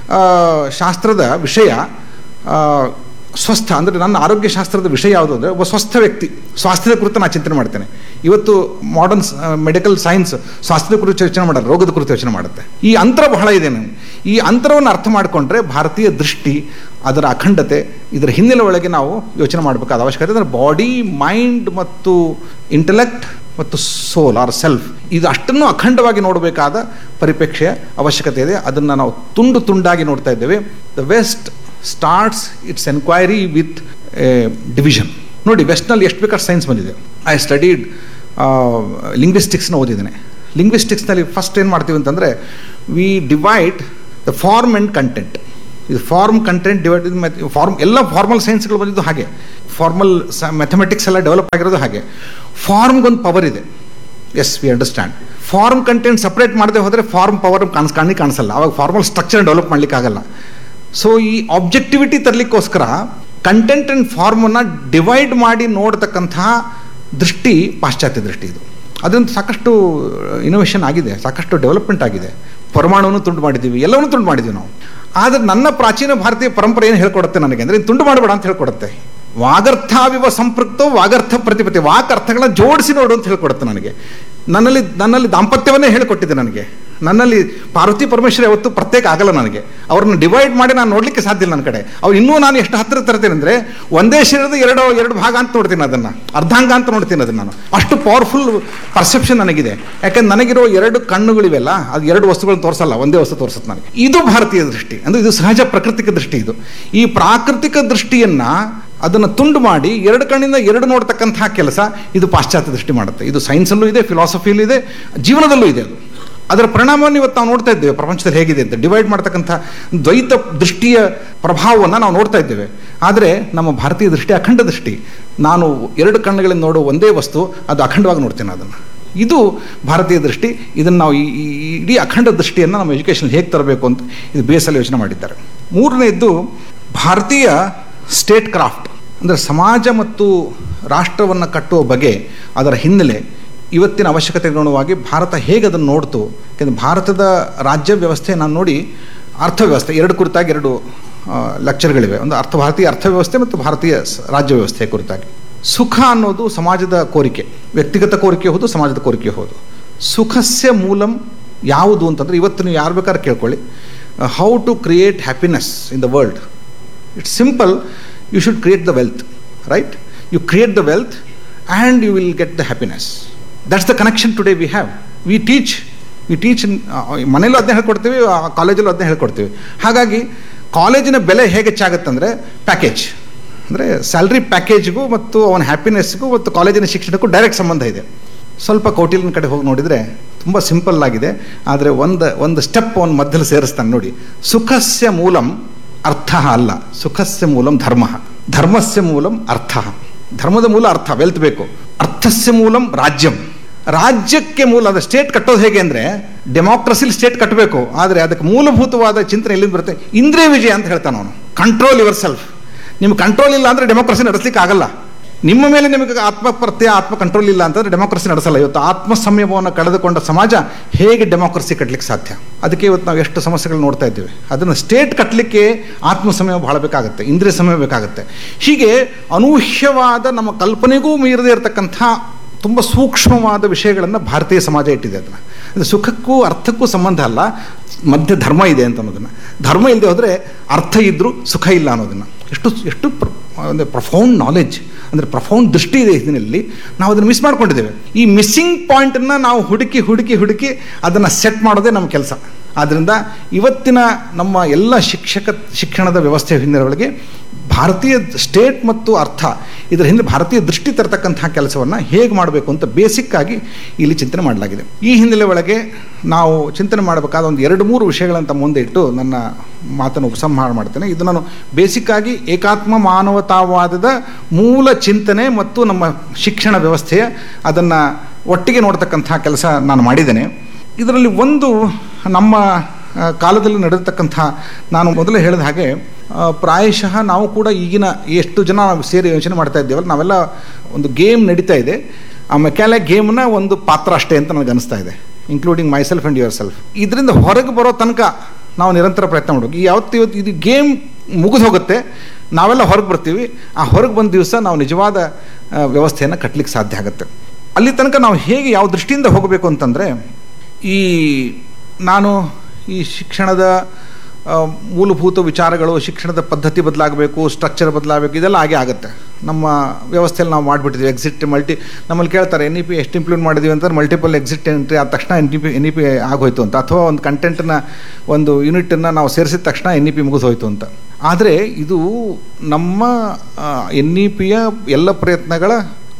ಶಾಸ್ತ್ರದ ವಿಷಯ ಸ್ವಸ್ಥ ಅಂದರೆ ನನ್ನ ಆರೋಗ್ಯ ಶಾಸ್ತ್ರದ ವಿಷಯ ಯಾವುದು ಅಂದರೆ ಒಬ್ಬ ಸ್ವಸ್ಥ ವ್ಯಕ್ತಿ ಸ್ವಾಸ್ಥ್ಯದ ಕುರಿತು ನಾನು ಚಿಂತನೆ ಮಾಡ್ತೇನೆ ಇವತ್ತು ಮಾಡರ್ನ್ ಮೆಡಿಕಲ್ ಸೈನ್ಸ್ ಸ್ವಾಸ್ಥ್ಯದ ಕುರಿತು ಯೋಚನೆ ಮಾಡಲ್ಲ ರೋಗದ ಕುರಿತು ಯೋಚನೆ ಮಾಡುತ್ತೆ ಈ ಅಂತರ ಬಹಳ ಇದೆ ನನಗೆ ಈ ಅಂತರವನ್ನು ಅರ್ಥ ಮಾಡಿಕೊಂಡ್ರೆ ಭಾರತೀಯ ದೃಷ್ಟಿ ಅದರ ಅಖಂಡತೆ ಇದರ ಹಿನ್ನೆಲೆ ಒಳಗೆ ನಾವು ಯೋಚನೆ ಮಾಡಬೇಕಾದ ಅವಶ್ಯಕತೆ ಅಂದರೆ ಬಾಡಿ ಮೈಂಡ್ ಮತ್ತು ಇಂಟೆಲೆಕ್ಟ್ ಮತ್ತು ಸೋಲ್ ಆರ್ ಸೆಲ್ಫ್ ಇದು ಅಷ್ಟನ್ನು ಅಖಂಡವಾಗಿ ನೋಡಬೇಕಾದ ಪರಿಪ್ರೇಕ್ಷೆಯ ಅವಶ್ಯಕತೆ ಇದೆ ಅದನ್ನು ನಾವು ತುಂಡು ತುಂಡಾಗಿ ನೋಡ್ತಾ ಇದ್ದೇವೆ the west starts its enquiry with division ನೋಡಿ ವೆಸ್ಟ್ನಲ್ಲಿ ಎಷ್ಟು ಬೇಕಾದ್ರೆ ಸೈನ್ಸ್ ಬಂದಿದೆ ಐ ಸ್ಟಡೀಡ್ ಲಿಂಗ್ವಿಸ್ಟಿಕ್ಸ್ನ ಓದಿದ್ದೇನೆ ಲಿಂಗ್ವಿಸ್ಟಿಕ್ಸ್ನಲ್ಲಿ ಫಸ್ಟ್ ಏನು ಮಾಡ್ತೀವಿ ಅಂತಂದರೆ we divide the form and content ಇದು ಫಾರ್ಮ್ ಕಂಟೆಂಟ್ ಡಿವೈಡ್ ಫಾರ್ಮ್ ಎಲ್ಲ ಫಾರ್ಮಲ್ ಸೈನ್ಸ್ಗಳು ಬಂದಿದ್ದು ಹಾಗೆ ಫಾರ್ಮಲ್ ಮ್ಯಾಥಮೆಟಿಕ್ಸ್ ಎಲ್ಲ ಡೆವಲಪ್ ಆಗಿರೋದು ಹಾಗೆ ಫಾರ್ಮ್ಗೊಂದು ಪವರ್ ಇದೆ as we understand form content separate ಮಾಡದೆ ಹೋದರೆ ಫಾರ್ಮ್ ಪವರ್ ಕಾಣಿಸ್ ಕಾಣಿ ಕಾಣಿಸಲ್ಲ ಅವಾಗ ಫಾರ್ಮಲ್ ಸ್ಟ್ರಕ್ಚರ್ ಡೆವಲಪ್ ಮಾಡ್ಲಿಕ್ಕೆ ಆಗಲ್ಲ ಸೊ ಈ ಆಬ್ಜೆಕ್ಟಿವಿಟಿ ತರಲಿಕ್ಕೋಸ್ಕರ ಕಂಟೆಂಟ್ ಆ್ಯಂಡ್ ಫಾರ್ಮನ್ನು ಡಿವೈಡ್ ಮಾಡಿ ನೋಡ್ತಕ್ಕಂತಹ ದೃಷ್ಟಿ ಪಾಶ್ಚಾತ್ಯ ದೃಷ್ಟಿ ಇದು ಅದೊಂದು ಸಾಕಷ್ಟು ಇನೋವೇಷನ್ ಆಗಿದೆ ಸಾಕಷ್ಟು ಡೆವಲಪ್ಮೆಂಟ್ ಆಗಿದೆ ಪರಮಾಣುವನ್ನು ತುಂಡು ಮಾಡಿದ್ದೀವಿ ಎಲ್ಲವನ್ನೂ ತುಂಡು ಮಾಡಿದ್ದೀವಿ ನಾವು ಆದರೆ ನನ್ನ ಪ್ರಾಚೀನ ಭಾರತೀಯ ಪರಂಪರೆ ಏನು ಹೇಳ್ಕೊಡುತ್ತೆ ನನಗೆ ಅಂದರೆ ತುಂಡು ಮಾಡಬೇಡ ಅಂತ ಹೇಳ್ಕೊಡುತ್ತೆ ವಾಗರ್ಥಾವಿವ ಸಂಪೃಕ್ತೋ ವಾಗರ್ಥ ಪ್ರತಿಪತ್ತಿ ವಾಕ್ ಅರ್ಥಗಳನ್ನ ಜೋಡಿಸಿ ನೋಡು ಅಂತ ಹೇಳ್ಕೊಡುತ್ತೆ ನನಗೆ ನನ್ನಲ್ಲಿ ನನ್ನಲ್ಲಿ ದಾಂಪತ್ಯವನ್ನೇ ಹೇಳಿಕೊಟ್ಟಿದೆ ನನಗೆ ನನ್ನಲ್ಲಿ ಪಾರ್ವತಿ ಪರಮೇಶ್ವರ ಯಾವತ್ತು ಪ್ರತ್ಯೇಕ ಆಗಲ್ಲ ನನಗೆ ಅವ್ರನ್ನ ಡಿವೈಡ್ ಮಾಡಿ ನಾನು ನೋಡಲಿಕ್ಕೆ ಸಾಧ್ಯ ಇಲ್ಲ ನನ್ನ ಕಡೆ ಅವ್ರು ಇನ್ನೂ ನಾನು ಎಷ್ಟು ಹತ್ತಿರ ತರ್ತೀನಿ ಅಂದರೆ ಒಂದೇ ಶರೀರದ ಎರಡು ಎರಡು ಭಾಗ ಅಂತ ನೋಡ್ತೀನಿ ಅದನ್ನು ಅರ್ಧಾಂಗ ಅಂತ ನೋಡ್ತೀನಿ ಅದನ್ನು ನಾನು ಅಷ್ಟು ಪವರ್ಫುಲ್ ಪರ್ಸೆಪ್ಷನ್ ನನಗಿದೆ ಯಾಕಂದ್ರೆ ನನಗಿರೋ ಎರಡು ಕಣ್ಣುಗಳಿವೆಲ್ಲ ಅದು ಎರಡು ವಸ್ತುಗಳನ್ನ ತೋರಿಸಲ್ಲ ಒಂದೇ ವಸ್ತು ತೋರಿಸುತ್ತೆ ನನಗೆ ಇದು ಭಾರತೀಯ ದೃಷ್ಟಿ ಅಂದರೆ ಇದು ಸಹಜ ಪ್ರಾಕೃತಿಕ ದೃಷ್ಟಿ ಇದು ಈ ಪ್ರಾಕೃತಿಕ ದೃಷ್ಟಿಯನ್ನು ಅದನ್ನು ತುಂಡು ಮಾಡಿ ಎರಡು ಕಣ್ಣಿಂದ ಎರಡು ನೋಡ್ತಕ್ಕಂತಹ ಕೆಲಸ ಇದು ಪಾಶ್ಚಾತ್ಯ ದೃಷ್ಟಿ ಮಾಡುತ್ತೆ ಇದು ಸೈನ್ಸಲ್ಲೂ ಇದೆ ಫಿಲಾಸಫಿಯಲ್ಲೂ ಇದೆ ಜೀವನದಲ್ಲೂ ಇದೆ ಅದು ಅದರ ಪರಿಣಾಮವನ್ನು ಇವತ್ತು ನಾವು ನೋಡ್ತಾ ಇದ್ದೇವೆ ಪ್ರಪಂಚದಲ್ಲಿ ಹೇಗಿದೆ ಅಂತ ಡಿವೈಡ್ ಮಾಡ್ತಕ್ಕಂಥ ದ್ವೈತ ದೃಷ್ಟಿಯ ಪ್ರಭಾವವನ್ನು ನಾವು ನೋಡ್ತಾ ಇದ್ದೇವೆ ಆದರೆ ನಮ್ಮ ಭಾರತೀಯ ದೃಷ್ಟಿ ಅಖಂಡ ದೃಷ್ಟಿ ನಾನು ಎರಡು ಕಣ್ಣುಗಳಿಂದ ನೋಡೋ ಒಂದೇ ವಸ್ತು ಅದು ಅಖಂಡವಾಗಿ ನೋಡ್ತೇನೆ ಅದನ್ನು ಇದು ಭಾರತೀಯ ದೃಷ್ಟಿ ಇದನ್ನು ನಾವು ಈ ಈ ಇಡೀ ಅಖಂಡ ದೃಷ್ಟಿಯನ್ನು ನಮ್ಮ ಎಜುಕೇಷನ್ ಹೇಗೆ ತರಬೇಕು ಅಂತ ಇದು ಬೇಸಲ್ಲಿ ಯೋಚನೆ ಮಾಡಿದ್ದಾರೆ ಮೂರನೇದ್ದು ಭಾರತೀಯ ಸ್ಟೇಟ್ ಕ್ರಾಫ್ಟ್ ಅಂದರೆ ಸಮಾಜ ಮತ್ತು ರಾಷ್ಟ್ರವನ್ನು ಕಟ್ಟುವ ಬಗೆ ಅದರ ಹಿನ್ನೆಲೆ ಇವತ್ತಿನ ಅವಶ್ಯಕತೆಗೆ ಅನುಗುಣವಾಗಿ ಭಾರತ ಹೇಗೆ ಅದನ್ನು ನೋಡ್ತು ಯಾಕೆಂದರೆ ಭಾರತದ ರಾಜ್ಯ ವ್ಯವಸ್ಥೆ ನಾನು ನೋಡಿ ಅರ್ಥವ್ಯವಸ್ಥೆ ಎರಡು ಕುರಿತಾಗಿ ಎರಡು ಲೆಕ್ಚರ್ಗಳಿವೆ ಒಂದು ಅರ್ಥ ಭಾರತೀಯ ಅರ್ಥವ್ಯವಸ್ಥೆ ಮತ್ತು ಭಾರತೀಯ ರಾಜ್ಯ ವ್ಯವಸ್ಥೆ ಕುರಿತಾಗಿ ಸುಖ ಅನ್ನೋದು ಸಮಾಜದ ಕೋರಿಕೆ ವ್ಯಕ್ತಿಗತ ಕೋರಿಕೆ ಹೌದು ಸಮಾಜದ ಕೋರಿಕೆ ಹೌದು ಸುಖಸ್ಯ ಮೂಲಂ ಯಾವುದು ಅಂತಂದರೆ ಇವತ್ತು ನೀವು ಯಾರು ಬೇಕಾದ್ರೆ ಕೇಳ್ಕೊಳ್ಳಿ how to create happiness in the world it's simple you should create the wealth right you create the wealth and you will get the happiness that's the connection today we have we teach we teach ಮನೇಲೂ ಅದನ್ನೇ ಹೇಳ್ಕೊಡ್ತೀವಿ ಕಾಲೇಜಲ್ಲೂ ಅದನ್ನೇ ಹೇಳ್ಕೊಡ್ತೀವಿ ಹಾಗಾಗಿ ಕಾಲೇಜಿನ ಬೆಲೆ ಹೇಗೆ ಹೆಚ್ಚಾಗುತ್ತಂದರೆ package ಅಂದರೆ ಸ್ಯಾಲ್ರಿ ಪ್ಯಾಕೇಜ್ಗೂ ಮತ್ತು ಅವನ ಹ್ಯಾಪಿನೆಸ್ಗೂ ಮತ್ತು ಕಾಲೇಜಿನ ಶಿಕ್ಷಣಕ್ಕೂ ಡೈರೆಕ್ಟ್ ಸಂಬಂಧ ಇದೆ ಸ್ವಲ್ಪ ಕೌಟಿಲ್ಯನ ಕಡೆ ಹೋಗಿ ನೋಡಿದರೆ ತುಂಬ ಸಿಂಪಲ್ ಆಗಿದೆ ಆದರೆ ಒಂದು ಒಂದು ಸ್ಟೆಪ್ ಅವನ ಮಧ್ಯದಲ್ಲಿ ಸೇರಿಸ್ತಾನೆ ನೋಡಿ ಸುಖಸ್ಯ ಮೂಲಂ ಅರ್ಥ ಅಲ್ಲ ಸುಖಸ್ಯ ಮೂಲಂ ಧರ್ಮ ಧರ್ಮಸ್ಯ ಮೂಲಂ ಅರ್ಥ ಧರ್ಮದ ಮೂಲ ಅರ್ಥ ವೆಲ್ತ್ ಬೇಕು ಅರ್ಥಸ್ಯ ಮೂಲಂ ರಾಜ್ಯಂ ರಾಜ್ಯಕ್ಕೆ ಮೂಲ ಅದು ಸ್ಟೇಟ್ ಕಟ್ಟೋದು ಹೇಗೆ ಅಂದರೆ ಡೆಮಾಕ್ರಸಿಲಿ ಸ್ಟೇಟ್ ಕಟ್ಟಬೇಕು ಆದರೆ ಅದಕ್ಕೆ ಮೂಲಭೂತವಾದ ಚಿಂತನೆ ಎಲ್ಲಿಂದ ಬರುತ್ತೆ ಇಂದ್ರಿಯ ವಿಜಯ ಅಂತ ಹೇಳ್ತಾನೆ ಅವನು ಕಂಟ್ರೋಲ್ ಯುವರ್ ಸೆಲ್ಫ್ ನಿಮ್ಗೆ ಕಂಟ್ರೋಲ್ ಇಲ್ಲ ಅಂದರೆ ಡೆಮೋಕ್ರಸಿ ನಡೆಸಲಿಕ್ಕೆ ಆಗಲ್ಲ ನಿಮ್ಮ ಮೇಲೆ ನಿಮಗೆ ಆತ್ಮ ಪ್ರತ್ಯಯ ಆತ್ಮ ಕಂಟ್ರೋಲ್ ಇಲ್ಲ ಅಂತಂದರೆ ಡೆಮೋಕ್ರಸಿ ನಡೆಸಲ್ಲ ಇವತ್ತು ಆತ್ಮ ಸಂಯಮವನ್ನು ಕಳೆದುಕೊಂಡ ಸಮಾಜ ಹೇಗೆ ಡೆಮೋಕ್ರಸಿ ಕಟ್ಟಲಿಕ್ಕೆ ಸಾಧ್ಯ ಅದಕ್ಕೆ ಇವತ್ತು ನಾವು ಎಷ್ಟು ಸಮಸ್ಯೆಗಳು ನೋಡ್ತಾ ಇದ್ದೇವೆ ಅದನ್ನು ಸ್ಟೇಟ್ ಕಟ್ಟಲಿಕ್ಕೆ ಆತ್ಮ ಸಮಯ ಬಹಳ ಬೇಕಾಗುತ್ತೆ ಇಂದ್ರಿಯ ಸಮಯ ಬೇಕಾಗುತ್ತೆ ಹೀಗೆ ಅನೂಹ್ಯವಾದ ನಮ್ಮ ಕಲ್ಪನೆಗೂ ಮೀರದೇ ಇರತಕ್ಕಂಥ ತುಂಬ ಸೂಕ್ಷ್ಮವಾದ ವಿಷಯಗಳನ್ನು ಭಾರತೀಯ ಸಮಾಜ ಇಟ್ಟಿದೆ ಅದನ್ನು ಅದು ಸುಖಕ್ಕೂ ಅರ್ಥಕ್ಕೂ ಸಂಬಂಧ ಅಲ್ಲ ಮಧ್ಯ ಧರ್ಮ ಇದೆ ಅಂತ ಅನ್ನೋದನ್ನು ಧರ್ಮ ಇಲ್ಲದೆ ಹೋದರೆ ಅರ್ಥ ಇದ್ದರೂ ಸುಖ ಇಲ್ಲ ಅನ್ನೋದನ್ನು ಎಷ್ಟು ಎಷ್ಟು ಪ್ರ ಅಂದರೆ ಪ್ರಫೌಂಡ್ ನಾಲೆಜ್ ಅಂದರೆ ಪ್ರಫೌಂಡ್ ದೃಷ್ಟಿ ಇದೆ ಇದರಲ್ಲಿ ನಾವು ಅದನ್ನು ಮಿಸ್ ಮಾಡ್ಕೊಂಡಿದ್ದೇವೆ ಈ ಮಿಸ್ಸಿಂಗ್ ಪಾಯಿಂಟನ್ನು ನಾವು ಹುಡುಕಿ ಹುಡುಕಿ ಹುಡುಕಿ ಅದನ್ನು ಸೆಟ್ ಮಾಡೋದೇ ನಮ್ಮ ಕೆಲಸ ಆದ್ದರಿಂದ ಇವತ್ತಿನ ನಮ್ಮ ಎಲ್ಲ ಶಿಕ್ಷಕ ಶಿಕ್ಷಣದ ವ್ಯವಸ್ಥೆ ಹಿನ್ನೆಲೆ ಒಳಗೆ ಭಾರತೀಯ ಸ್ಟೇಟ್ ಮತ್ತು ಅರ್ಥ ಇದರ ಹಿಂದೆ ಭಾರತೀಯ ದೃಷ್ಟಿ ತರತಕ್ಕಂತಹ ಕೆಲಸವನ್ನು ಹೇಗೆ ಮಾಡಬೇಕು ಅಂತ ಬೇಸಿಕ್ಕಾಗಿ ಇಲ್ಲಿ ಚಿಂತನೆ ಮಾಡಲಾಗಿದೆ ಈ ಹಿನ್ನೆಲೆ ಒಳಗೆ ನಾವು ಚಿಂತನೆ ಮಾಡಬೇಕಾದ ಒಂದು ಎರಡು ಮೂರು ವಿಷಯಗಳಂತ ಮುಂದೆ ಇಟ್ಟು ನನ್ನ ಮಾತನ್ನು ಉಪಸಂಹಾರ ಮಾಡ್ತೇನೆ ಇದು ನಾನು ಬೇಸಿಕ್ಕಾಗಿ ಏಕಾತ್ಮ ಮಾನವತಾವಾದದ ಮೂಲ ಚಿಂತನೆ ಮತ್ತು ನಮ್ಮ ಶಿಕ್ಷಣ ವ್ಯವಸ್ಥೆಯ ಅದನ್ನು ಒಟ್ಟಿಗೆ ನೋಡ್ತಕ್ಕಂಥ ಕೆಲಸ ನಾನು ಮಾಡಿದ್ದೇನೆ ಇದರಲ್ಲಿ ಒಂದು ನಮ್ಮ ಕಾಲದಲ್ಲಿ ನಡೆದತಕ್ಕಂಥ ನಾನು ಮೊದಲೇ ಹೇಳಿದ ಹಾಗೆ ಪ್ರಾಯಶಃ ನಾವು ಕೂಡ ಈಗಿನ ಎಷ್ಟು ಜನ ನಾವು ಸೇರಿ ಯೋಚನೆ ಮಾಡ್ತಾ ಇದ್ದೇವಲ್ಲ ನಾವೆಲ್ಲ ಒಂದು ಗೇಮ್ ನಡೀತಾ ಇದೆ ಆ ಮೆಕ್ಯಾಲೆ ಗೇಮ್ನ ಒಂದು ಪಾತ್ರ ಅಷ್ಟೇ ಅಂತ ನನಗೆ ಅನಿಸ್ತಾ ಇದೆ including my self and your self ಇದರಿಂದ ಹೊರಗೆ ಬರೋ ತನಕ ನಾವು ನಿರಂತರ ಪ್ರಯತ್ನ ಮಾಡಬೇಕು ಈ ಯಾವತ್ತು ಇವತ್ತು ಇದು ಗೇಮ್ ಮುಗಿದು ಹೋಗುತ್ತೆ ನಾವೆಲ್ಲ ಹೊರಗೆ ಬರ್ತೀವಿ ಆ ಹೊರಗೆ ಬಂದ ದಿವಸ ನಾವು ನಿಜವಾದ ವ್ಯವಸ್ಥೆಯನ್ನು ಕಟ್ಟಲಿಕ್ಕೆ ಸಾಧ್ಯ ಆಗುತ್ತೆ ಅಲ್ಲಿ ತನಕ ನಾವು ಹೇಗೆ ಯಾವ ದೃಷ್ಟಿಯಿಂದ ಹೋಗಬೇಕು ಅಂತಂದರೆ ಈ ನಾನು ಈ ಶಿಕ್ಷಣದ ಮೂಲಭೂತ ವಿಚಾರಗಳು ಶಿಕ್ಷಣದ ಪದ್ಧತಿ ಬದಲಾಗಬೇಕು ಸ್ಟ್ರಕ್ಚರ್ ಬದಲಾಗಬೇಕು ಇದೆಲ್ಲ ಹಾಗೆ ಆಗುತ್ತೆ ನಮ್ಮ ವ್ಯವಸ್ಥೆಯಲ್ಲಿ ನಾವು ಮಾಡಿಬಿಟ್ಟಿದ್ದೀವಿ ಎಕ್ಸಿಟ್ ಮಲ್ಟಿ ನಮ್ಮಲ್ಲಿ ಕೇಳ್ತಾರೆ ಎನ್ ಇ ಪಿ ಎಷ್ಟು ಇಂಪ್ಲಿಮೆಂಟ್ ಮಾಡಿದ್ದೀವಿ ಅಂತಂದ್ರೆ ಮಲ್ಟಿಪಲ್ ಎಕ್ಸಿಟ್ ಎಂಟ್ರಿ ಆದ ತಕ್ಷಣ N E P N E P ಆಗೋಯ್ತು ಅಂತ ಅಥವಾ ಒಂದು ಕಂಟೆಂಟನ್ನು ಒಂದು ಯೂನಿಟನ್ನು ನಾವು ಸೇರಿಸಿದ ತಕ್ಷಣ ಎನ್ ಇ ಪಿ ಮುಗಿದೋಯ್ತು ಅಂತ ಆದರೆ ಇದು ನಮ್ಮ ಎನ್ ಇ ಪಿಯ ಎಲ್ಲ ಪ್ರಯತ್ನಗಳ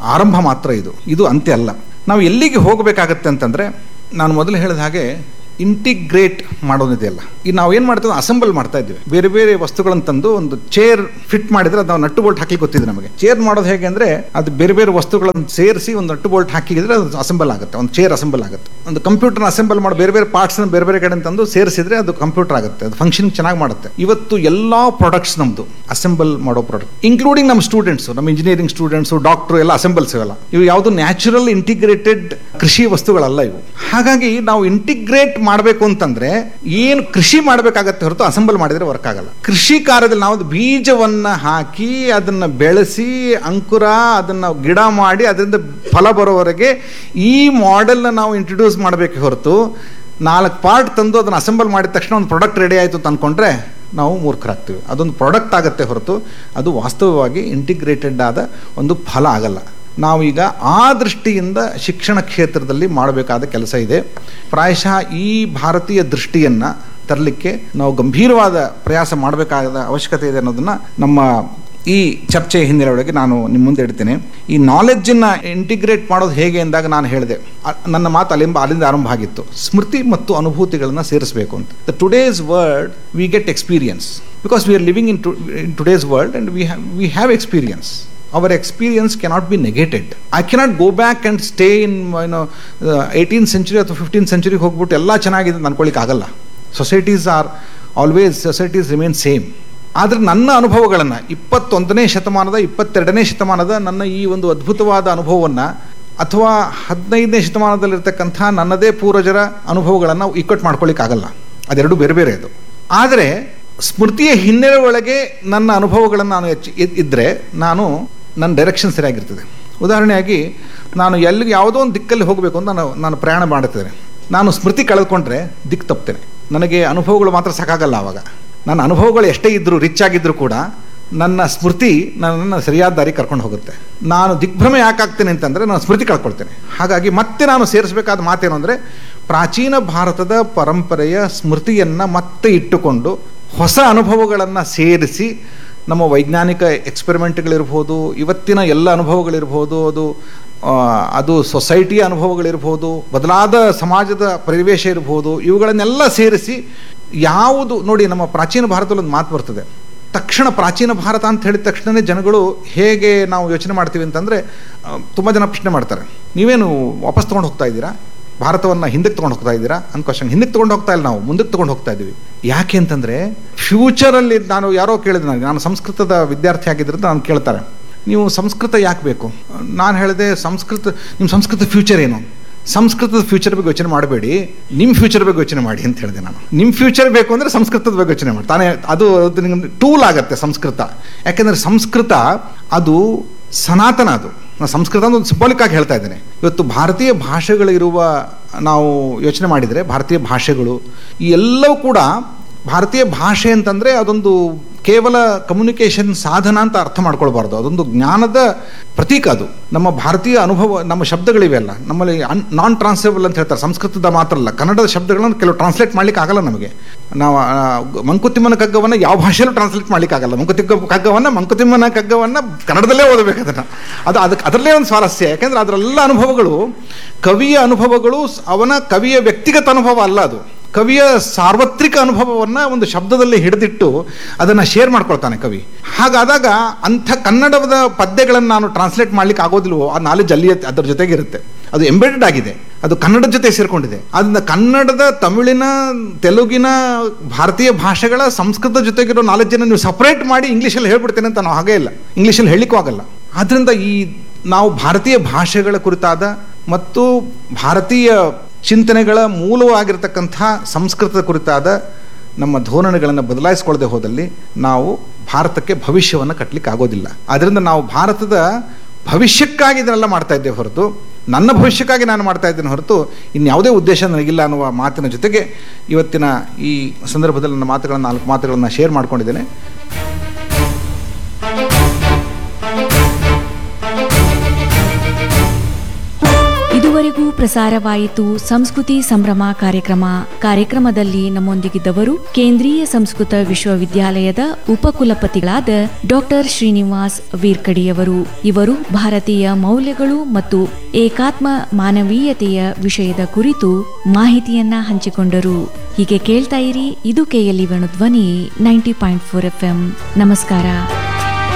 ಆರಂಭ ಮಾತ್ರ ಇದು ಇದು ಅಂತ್ಯ ಅಲ್ಲ ನಾವು ಎಲ್ಲಿಗೆ ಹೋಗಬೇಕಾಗತ್ತೆ ಅಂತಂದರೆ ನಾನು ಮೊದಲು ಹೇಳಿದ ಹಾಗೆ ಇಂಟಿಗ್ರೇಟ್ ಮಾಡೋದಿದೆಯಲ್ಲ ಈಗ ನಾವು ಏನು ಮಾಡ್ತೀವಿ ಅಸೆಂಬಲ್ ಮಾಡ್ತಾ ಇದ್ದೀವಿ ಬೇರೆ ಬೇರೆ ವಸ್ತುಗಳನ್ನು ತಂದು ಒಂದು ಚೇರ್ ಫಿಟ್ ಮಾಡಿದ್ರೆ ಅದು ನಾವು ನಟ್ಟು ಬೋಲ್ಟ್ ಹಾಕಿ ಗೊತ್ತಿದೆ ನಮಗೆ ಚೇರ್ ಮಾಡೋದು ಹೇಗೆ ಅಂದರೆ ಅದು ಬೇರೆ ಬೇರೆ ವಸ್ತುಗಳನ್ನು ಸೇರಿಸಿ ಒಂದು ನಟ್ಟು ಬೋಲ್ಟ್ ಹಾಕಿದ್ರೆ ಅದು ಅಸೆಂಬಲ್ ಆಗುತ್ತೆ ಒಂದು ಚೇರ್ ಅಸೆಂಬಲ್ ಆಗುತ್ತೆ ಒಂದು ಕಂಪ್ಯೂಟರ್ನ ಅಸೆಂಬಲ್ ಮಾಡಿ ಬೇರೆ ಬೇರೆ ಪಾರ್ಟ್ಸ್ನ ಬೇರೆ ಬೇರೆ ಕಡೆ ತಂದು ಸೇರಿಸಿದ್ರೆ ಅದು ಕಂಪ್ಯೂಟರ್ ಆಗುತ್ತೆ ಅದು ಫಂಕ್ಷನ್ ಚೆನ್ನಾಗಿ ಮಾಡುತ್ತೆ ಇವತ್ತು ಎಲ್ಲ ಪ್ರಾಡಕ್ಟ್ಸ್ ನಮ್ಮದು ಅಸೆಂಬಲ್ ಮಾಡೋ ಪ್ರಾಡಕ್ಟ್ ಇನ್ಕ್ಲೂಡಿಂಗ್ ನಮ್ಮ ಸ್ಟೂಡೆಂಟ್ಸು ನಮ್ಮ ಇಂಜಿನಿಯರಿಂಗ್ ಸ್ಟೂಡೆಂಟ್ಸು ಡಾಕ್ಟ್ರು ಎಲ್ಲ ಅಸೆಂಬಲ್ಸ್ ಇವೆಲ್ಲ ಇವು ಯಾವುದು ನ್ಯಾಚುರಲ್ ಇಂಟಿಗ್ರೇಟೆಡ್ ಕೃಷಿ ವಸ್ತುಗಳಲ್ಲ ಇವು ಹಾಗಾಗಿ ನಾವು ಇಂಟಿಗ್ರೇಟ್ ಮಾಡಬೇಕು ಅಂತಂದ್ರೆ ಏನು ಕೃಷಿ ಮಾಡಬೇಕಾಗತ್ತೆ ಹೊರತು ಅಸೆಂಬಲ್ ಮಾಡಿದ್ರೆ ವರ್ಕ್ ಆಗಲ್ಲ ಕೃಷಿ ಕಾರ್ಯದಲ್ಲಿ ನಾವು ಬೀಜವನ್ನ ಹಾಕಿ ಅದನ್ನ ಬೆಳೆಸಿ ಅಂಕುರ ಅದನ್ನ ಗಿಡ ಮಾಡಿ ಅದರಿಂದ ಫಲ ಬರೋವರೆಗೆ ಈ ಮಾಡೆಲ್ನ ನಾವು ಇಂಟ್ರೊಡ್ಯೂಸ್ ಮಾಡಬೇಕು ಹೊರತು ನಾಲ್ಕು ಪಾರ್ಟ್ ತಂದು ಅದನ್ನು ಅಸೆಂಬಲ್ ಮಾಡಿದ ತಕ್ಷಣ ಒಂದು ಪ್ರಾಡಕ್ಟ್ ರೆಡಿ ಆಯಿತು ಅಂತ ಅಂದ್ಕೊಂಡ್ರೆ ನಾವು ಮೂರ್ಖರಾಗ್ತೀವಿ ಅದೊಂದು ಪ್ರಾಡಕ್ಟ್ ಆಗುತ್ತೆ ಹೊರತು ಅದು ವಾಸ್ತವವಾಗಿ ಇಂಟಿಗ್ರೇಟೆಡ್ ಆದ ಒಂದು ಫಲ ಆಗಲ್ಲ ನಾವೀಗ ಆ ದೃಷ್ಟಿಯಿಂದ ಶಿಕ್ಷಣ ಕ್ಷೇತ್ರದಲ್ಲಿ ಮಾಡಬೇಕಾದ ಕೆಲಸ ಇದೆ ಪ್ರಾಯಶಃ ಈ ಭಾರತೀಯ ದೃಷ್ಟಿಯನ್ನು ತರಲಿಕ್ಕೆ ನಾವು ಗಂಭೀರವಾದ ಪ್ರಯಾಸ ಮಾಡಬೇಕಾದ ಅವಶ್ಯಕತೆ ಇದೆ ಅನ್ನೋದನ್ನು ನಮ್ಮ ಈ ಚರ್ಚೆಯ ಹಿನ್ನೆಲೆ ಒಳಗೆ ನಾನು ನಿಮ್ಮ ಮುಂದೆ ಇಡ್ತೇನೆ ಈ ನಾಲೆಡ್ಜನ್ನು ಇಂಟಿಗ್ರೇಟ್ ಮಾಡೋದು ಹೇಗೆ ಎಂದಾಗ ನಾನು ಹೇಳಿದೆ ಅ- ನನ್ನ ಮಾತು ಅಲ್ಲಿಂದ ಅಲ್ಲಿಂದ ಆರಂಭ ಆಗಿತ್ತು ಸ್ಮೃತಿ ಮತ್ತು ಅನುಭೂತಿಗಳನ್ನು ಸೇರಿಸಬೇಕು ಅಂತ the today's world we get experience because we are living in to in today's world and we have we have experience our experience cannot be negated I cannot go back and stay in ಏನೋ eighteen century ಅಥವಾ fifteen ಸೆಂಚುರಿಗೆ ಹೋಗ್ಬಿಟ್ಟು ಎಲ್ಲ ಚೆನ್ನಾಗಿದೆ ಅಂತ ಅನ್ಕೊಳ್ಳಿಕ್ಕೆ ಆಗಲ್ಲ societies are always societies remain same ಆದರೆ ನನ್ನ ಅನುಭವಗಳನ್ನು ಇಪ್ಪತ್ತೊಂದನೇ ಶತಮಾನದ ಇಪ್ಪತ್ತೆರಡನೇ ಶತಮಾನದ ನನ್ನ ಈ ಒಂದು ಅದ್ಭುತವಾದ ಅನುಭವವನ್ನು ಅಥವಾ ಹದಿನೈದನೇ ಶತಮಾನದಲ್ಲಿರ್ತಕ್ಕಂಥ ನನ್ನದೇ ಪೂರ್ವಜರ ಅನುಭವಗಳನ್ನು ಇಕ್ಕಟ್ಟು ಮಾಡ್ಕೊಳ್ಳಿಕ್ಕಾಗಲ್ಲ ಅದೆರಡು ಬೇರೆ ಬೇರೆ ಅದು ಆದರೆ ಸ್ಮೃತಿಯ ಹಿನ್ನೆಲೆ ಒಳಗೆ ನನ್ನ ಅನುಭವಗಳನ್ನು ನಾನು ಹೆಚ್ಚು ಇದ್- ಇದ್ದರೆ ನಾನು ನನ್ನ ಡೈರೆಕ್ಷನ್ ಸರಿಯಾಗಿರ್ತದೆ ಉದಾಹರಣೆಯಾಗಿ ನಾನು ಎಲ್ಲಿಗೆ ಯಾವುದೋ ಒಂದು ದಿಕ್ಕಲ್ಲಿ ಹೋಗಬೇಕು ಅಂತ ನಾನು ನಾನು ಪ್ರಯಾಣ ಮಾಡುತ್ತೇನೆ ನಾನು ಸ್ಮೃತಿ ಕಳೆದುಕೊಂಡ್ರೆ ದಿಕ್ಕು ತಪ್ತೇನೆ ನನಗೆ ಅನುಭವಗಳು ಮಾತ್ರ ಸಾಕಾಗಲ್ಲ ಆವಾಗ ನನ್ನ ಅನುಭವಗಳು ಎಷ್ಟೇ ಇದ್ದರೂ ರಿಚ್ ಆಗಿದ್ದರೂ ಕೂಡ ನನ್ನ ಸ್ಮೃತಿ ನನ್ನನ್ನು ಸರಿಯಾದ ದಾರಿ ಕರ್ಕೊಂಡು ಹೋಗುತ್ತೆ ನಾನು ದಿಗ್ಭ್ರಮೆ ಯಾಕಾಗ್ತೇನೆ ಅಂತಂದರೆ ನಾನು ಸ್ಮೃತಿ ಕಳ್ಕೊಳ್ತೇನೆ ಹಾಗಾಗಿ ಮತ್ತೆ ನಾನು ಸೇರಿಸಬೇಕಾದ ಮಾತೇನು ಅಂದರೆ ಪ್ರಾಚೀನ ಭಾರತದ ಪರಂಪರೆಯ ಸ್ಮೃತಿಯನ್ನು ಮತ್ತೆ ಇಟ್ಟುಕೊಂಡು ಹೊಸ ಅನುಭವಗಳನ್ನು ಸೇರಿಸಿ ನಮ್ಮ ವೈಜ್ಞಾನಿಕ ಎಕ್ಸ್ಪೆರಿಮೆಂಟ್ಗಳಿರ್ಬೋದು ಇವತ್ತಿನ ಎಲ್ಲ ಅನುಭವಗಳಿರ್ಬೋದು ಅದು ಆ, ಅದು ಸೊಸೈಟಿಯ ಅನುಭವಗಳಿರ್ಬೋದು ಬದಲಾದ ಸಮಾಜದ ಪರಿವೇಶ ಇರ್ಬೋದು ಇವುಗಳನ್ನೆಲ್ಲ ಸೇರಿಸಿ ಯಾವುದು ನೋಡಿ ನಮ್ಮ ಪ್ರಾಚೀನ ಭಾರತದಲ್ಲಿ ಒಂದು ಮಾತು ಬರ್ತದೆ ತಕ್ಷಣ ಪ್ರಾಚೀನ ಭಾರತ ಅಂತ ಹೇಳಿದ ತಕ್ಷಣವೇ ಜನಗಳು ಹೇಗೆ ನಾವು ಯೋಚನೆ ಮಾಡ್ತೀವಿ ಅಂತಂದರೆ ತುಂಬ ಜನ ಪ್ರಶ್ನೆ ಮಾಡ್ತಾರೆ ನೀವೇನು ವಾಪಸ್ ತೊಗೊಂಡು ಹೋಗ್ತಾ ಇದ್ದೀರಾ ಭಾರತವನ್ನು ಹಿಂದಕ್ಕೆ ತೊಗೊಂಡು ಹೋಗ್ತಾ ಇದ್ದೀರಾ ಅಂತ ಕ್ವಶನ್ ಹಿಂದಕ್ಕೆ ತೊಗೊಂಡು ಹೋಗ್ತಾ ಇಲ್ಲ ನಾವು ಮುಂದಕ್ಕೆ ತೊಗೊಂಡು ಹೋಗ್ತಾ ಇದ್ದೀವಿ ಯಾಕೆ ಅಂತಂದರೆ ಫ್ಯೂಚರಲ್ಲಿ ನಾನು ಯಾರೋ ಕೇಳಿದೆ ನನಗೆ ನಾನು ಸಂಸ್ಕೃತದ ವಿದ್ಯಾರ್ಥಿ ಆಗಿದ್ದರಿಂದ ನಾನು ಕೇಳ್ತಾರೆ ನೀವು ಸಂಸ್ಕೃತ ಯಾಕೆ ಬೇಕು ನಾನು ಹೇಳಿದೆ ಸಂಸ್ಕೃತ ನಿಮ್ಮ ಸಂಸ್ಕೃತ ಫ್ಯೂಚರ್ ಏನು ಸಂಸ್ಕೃತದ ಫ್ಯೂಚರ್ ಬಗ್ಗೆ ಯೋಚನೆ ಮಾಡಬೇಡಿ ನಿಮ್ಮ ಫ್ಯೂಚರ್ ಬಗ್ಗೆ ಯೋಚನೆ ಮಾಡಿ ಅಂತ ಹೇಳಿದೆ ನಾನು ನಿಮ್ಮ ಫ್ಯೂಚರ್ ಬೇಕು ಅಂದರೆ ಸಂಸ್ಕೃತದ ಬಗ್ಗೆ ಯೋಚನೆ ಮಾಡಿ ತಾನೇ ಅದು ಅದು ನಿಮ್ಗೆ ಟೂಲ್ ಆಗುತ್ತೆ ಸಂಸ್ಕೃತ ಯಾಕೆಂದರೆ ಸಂಸ್ಕೃತ ಅದು ಸನಾತನ ಅದು ನಾನು ಸಂಸ್ಕೃತ ಒಂದು ಸಿಂಬಾಲಿಕ್ ಆಗಿ ಹೇಳ್ತಾ ಇದ್ದೇನೆ ಇವತ್ತು ಭಾರತೀಯ ಭಾಷೆಗಳಿರುವ ನಾವು ಯೋಚನೆ ಮಾಡಿದರೆ ಭಾರತೀಯ ಭಾಷೆಗಳು ಈ ಎಲ್ಲವೂ ಕೂಡ ಭಾರತೀಯ ಭಾಷೆ ಅಂತಂದರೆ ಅದೊಂದು ಕೇವಲ ಕಮ್ಯುನಿಕೇಷನ್ ಸಾಧನ ಅಂತ ಅರ್ಥ ಮಾಡ್ಕೊಳ್ಬಾರ್ದು ಅದೊಂದು ಜ್ಞಾನದ ಪ್ರತೀಕ ಅದು ನಮ್ಮ ಭಾರತೀಯ ಅನುಭವ ನಮ್ಮ ಶಬ್ದಗಳಿವೆಲ್ಲ ನಮ್ಮಲ್ಲಿ ಅನ್ ನಾನ್ ಟ್ರಾನ್ಸ್ಲೇಬಲ್ ಅಂತ ಹೇಳ್ತಾರೆ ಸಂಸ್ಕೃತದ ಮಾತ್ರ ಅಲ್ಲ ಕನ್ನಡದ ಶಬ್ದಗಳನ್ನು ಕೆಲವು ಟ್ರಾನ್ಸ್ಲೇಟ್ ಮಾಡ್ಲಿಕ್ಕೆ ಆಗಲ್ಲ ನಮಗೆ ನಾವು ಆ, ಮಂಕುತಿಮ್ಮನ ಕಗ್ಗವನ್ನು ಯಾವ ಭಾಷೆಯಲ್ಲೂ ಟ್ರಾನ್ಸ್ಲೇಟ್ ಮಾಡ್ಲಿಕ್ಕೆ ಆಗಲ್ಲ ಮಂಕುತಿಮ್ಮ ಕಗ್ಗವನ್ನು ಮಂಕುತಿಮ್ಮನ ಕಗ್ಗವನ್ನು ಕನ್ನಡದಲ್ಲೇ ಓದಬೇಕು ಅದನ್ನು ಅದು ಅದಕ್ಕೆ ಅದರಲ್ಲೇ ಒಂದು ಸ್ವಾರಸ್ಯ ಯಾಕೆಂದ್ರೆ ಅದರೆಲ್ಲ ಅನುಭವಗಳು ಕವಿಯ ಅನುಭವಗಳು ಸ್- ಅವನ ಕವಿಯ ವ್ಯಕ್ತಿಗತ ಅನುಭವ ಅಲ್ಲ ಅದು ಕವಿಯ ಸಾರ್ವತ್ರಿಕ ಅನುಭವವನ್ನು ಒಂದು ಶಬ್ದದಲ್ಲಿ ಹಿಡಿದಿಟ್ಟು ಅದನ್ನು ಶೇರ್ ಮಾಡ್ಕೊಳ್ತಾನೆ ಕವಿ ಹಾಗಾದಾಗ ಅಂಥ ಕನ್ನಡದ ಪದ್ಯಗಳನ್ನು ನಾನು ಟ್ರಾನ್ಸ್ಲೇಟ್ ಮಾಡ್ಲಿಕ್ಕೆ ಆಗೋದಿಲ್ವೋ ಆ ನಾಲೆಜ್ ಅಲ್ಲಿ ಅದರ ಜೊತೆಗೆ ಇರುತ್ತೆ ಅದು ಎಂಬೆಡೆಡ್ ಆಗಿದೆ ಅದು ಕನ್ನಡದ ಜೊತೆ ಸೇರಿಕೊಂಡಿದೆ ಅದರಿಂದ ಕನ್ನಡದ ತಮಿಳಿನ ತೆಲುಗಿನ ಭಾರತೀಯ ಭಾಷೆಗಳ ಸಂಸ್ಕೃತ ಜೊತೆಗಿರೋ ನಾಲೆಜನ್ನು ನೀವು ಸಪ್ರೇಟ್ ಮಾಡಿ ಇಂಗ್ಲೀಷಲ್ಲಿ ಹೇಳ್ಬಿಡ್ತೇನೆ ಅಂತ ನಾವು ಹಾಗೇ ಇಲ್ಲ ಇಂಗ್ಲೀಷಲ್ಲಿ ಹೇಳಲಿಕ್ಕೂ ಆಗಲ್ಲ ಆದ್ದರಿಂದ ಈ ನಾವು ಭಾರತೀಯ ಭಾಷೆಗಳ ಕುರಿತಾದ ಮತ್ತು ಭಾರತೀಯ ಚಿಂತನೆಗಳ ಮೂಲವಾಗಿರ್ತಕ್ಕಂಥ ಸಂಸ್ಕೃತದ ಕುರಿತಾದ ನಮ್ಮ ಧೋರಣೆಗಳನ್ನು ಬದಲಾಯಿಸ್ಕೊಳ್ಳದೆ ಹೋದಲ್ಲಿ ನಾವು ಭಾರತಕ್ಕೆ ಭವಿಷ್ಯವನ್ನು ಕಟ್ಟಲಿಕ್ಕೆ ಆಗೋದಿಲ್ಲ ಆದ್ದರಿಂದ ನಾವು ಭಾರತದ ಭವಿಷ್ಯಕ್ಕಾಗಿ ಇದನ್ನೆಲ್ಲ ಮಾಡ್ತಾ ಇದ್ದೇವೆ ಹೊರತು ನನ್ನ ಭವಿಷ್ಯಕ್ಕಾಗಿ ನಾನು ಮಾಡ್ತಾ ಇದ್ದೇನೆ ಹೊರತು ಇನ್ಯಾವುದೇ ಉದ್ದೇಶ ನನಗಿಲ್ಲ ಅನ್ನುವ ಮಾತಿನ ಜೊತೆಗೆ ಇವತ್ತಿನ ಈ ಸಂದರ್ಭದಲ್ಲಿ ನನ್ನ ಮಾತುಗಳನ್ನು ನಾಲ್ಕು ಮಾತುಗಳನ್ನು ಶೇರ್ ಮಾಡ್ಕೊಂಡಿದ್ದೇನೆ ಇದುವರೆಗೆ ಇದುವರೆಗೂ ಪ್ರಸಾರವಾಯಿತು ಸಂಸ್ಕೃತಿ ಸಂಭ್ರಮ ಕಾರ್ಯಕ್ರಮ ಕಾರ್ಯಕ್ರಮದಲ್ಲಿ ನಮ್ಮೊಂದಿಗಿದ್ದವರು ಕೇಂದ್ರೀಯ ಸಂಸ್ಕೃತ ವಿಶ್ವವಿದ್ಯಾಲಯದ ಉಪಕುಲಪತಿಗಳಾದ ಡಾಕ್ಟರ್ ಶ್ರೀನಿವಾಸ್ ವೀರ್ಕಡಿಯವರು ಇವರು ಭಾರತೀಯ ಮೌಲ್ಯಗಳು ಮತ್ತು ಏಕಾತ್ಮ ಮಾನವೀಯತೆಯ ವಿಷಯದ ಕುರಿತು ಮಾಹಿತಿಯನ್ನ ಹಂಚಿಕೊಂಡರು ಹೀಗೆ ಕೇಳ್ತಾ ಇರಿ ಇದು ಕೆಎಲ್ಇ ವೇಣು ಧ್ವನಿ ನೈಂಟಿ ಪಾಯಿಂಟ್ ಫೋರ್ ಎಫ್ ನಮಸ್ಕಾರ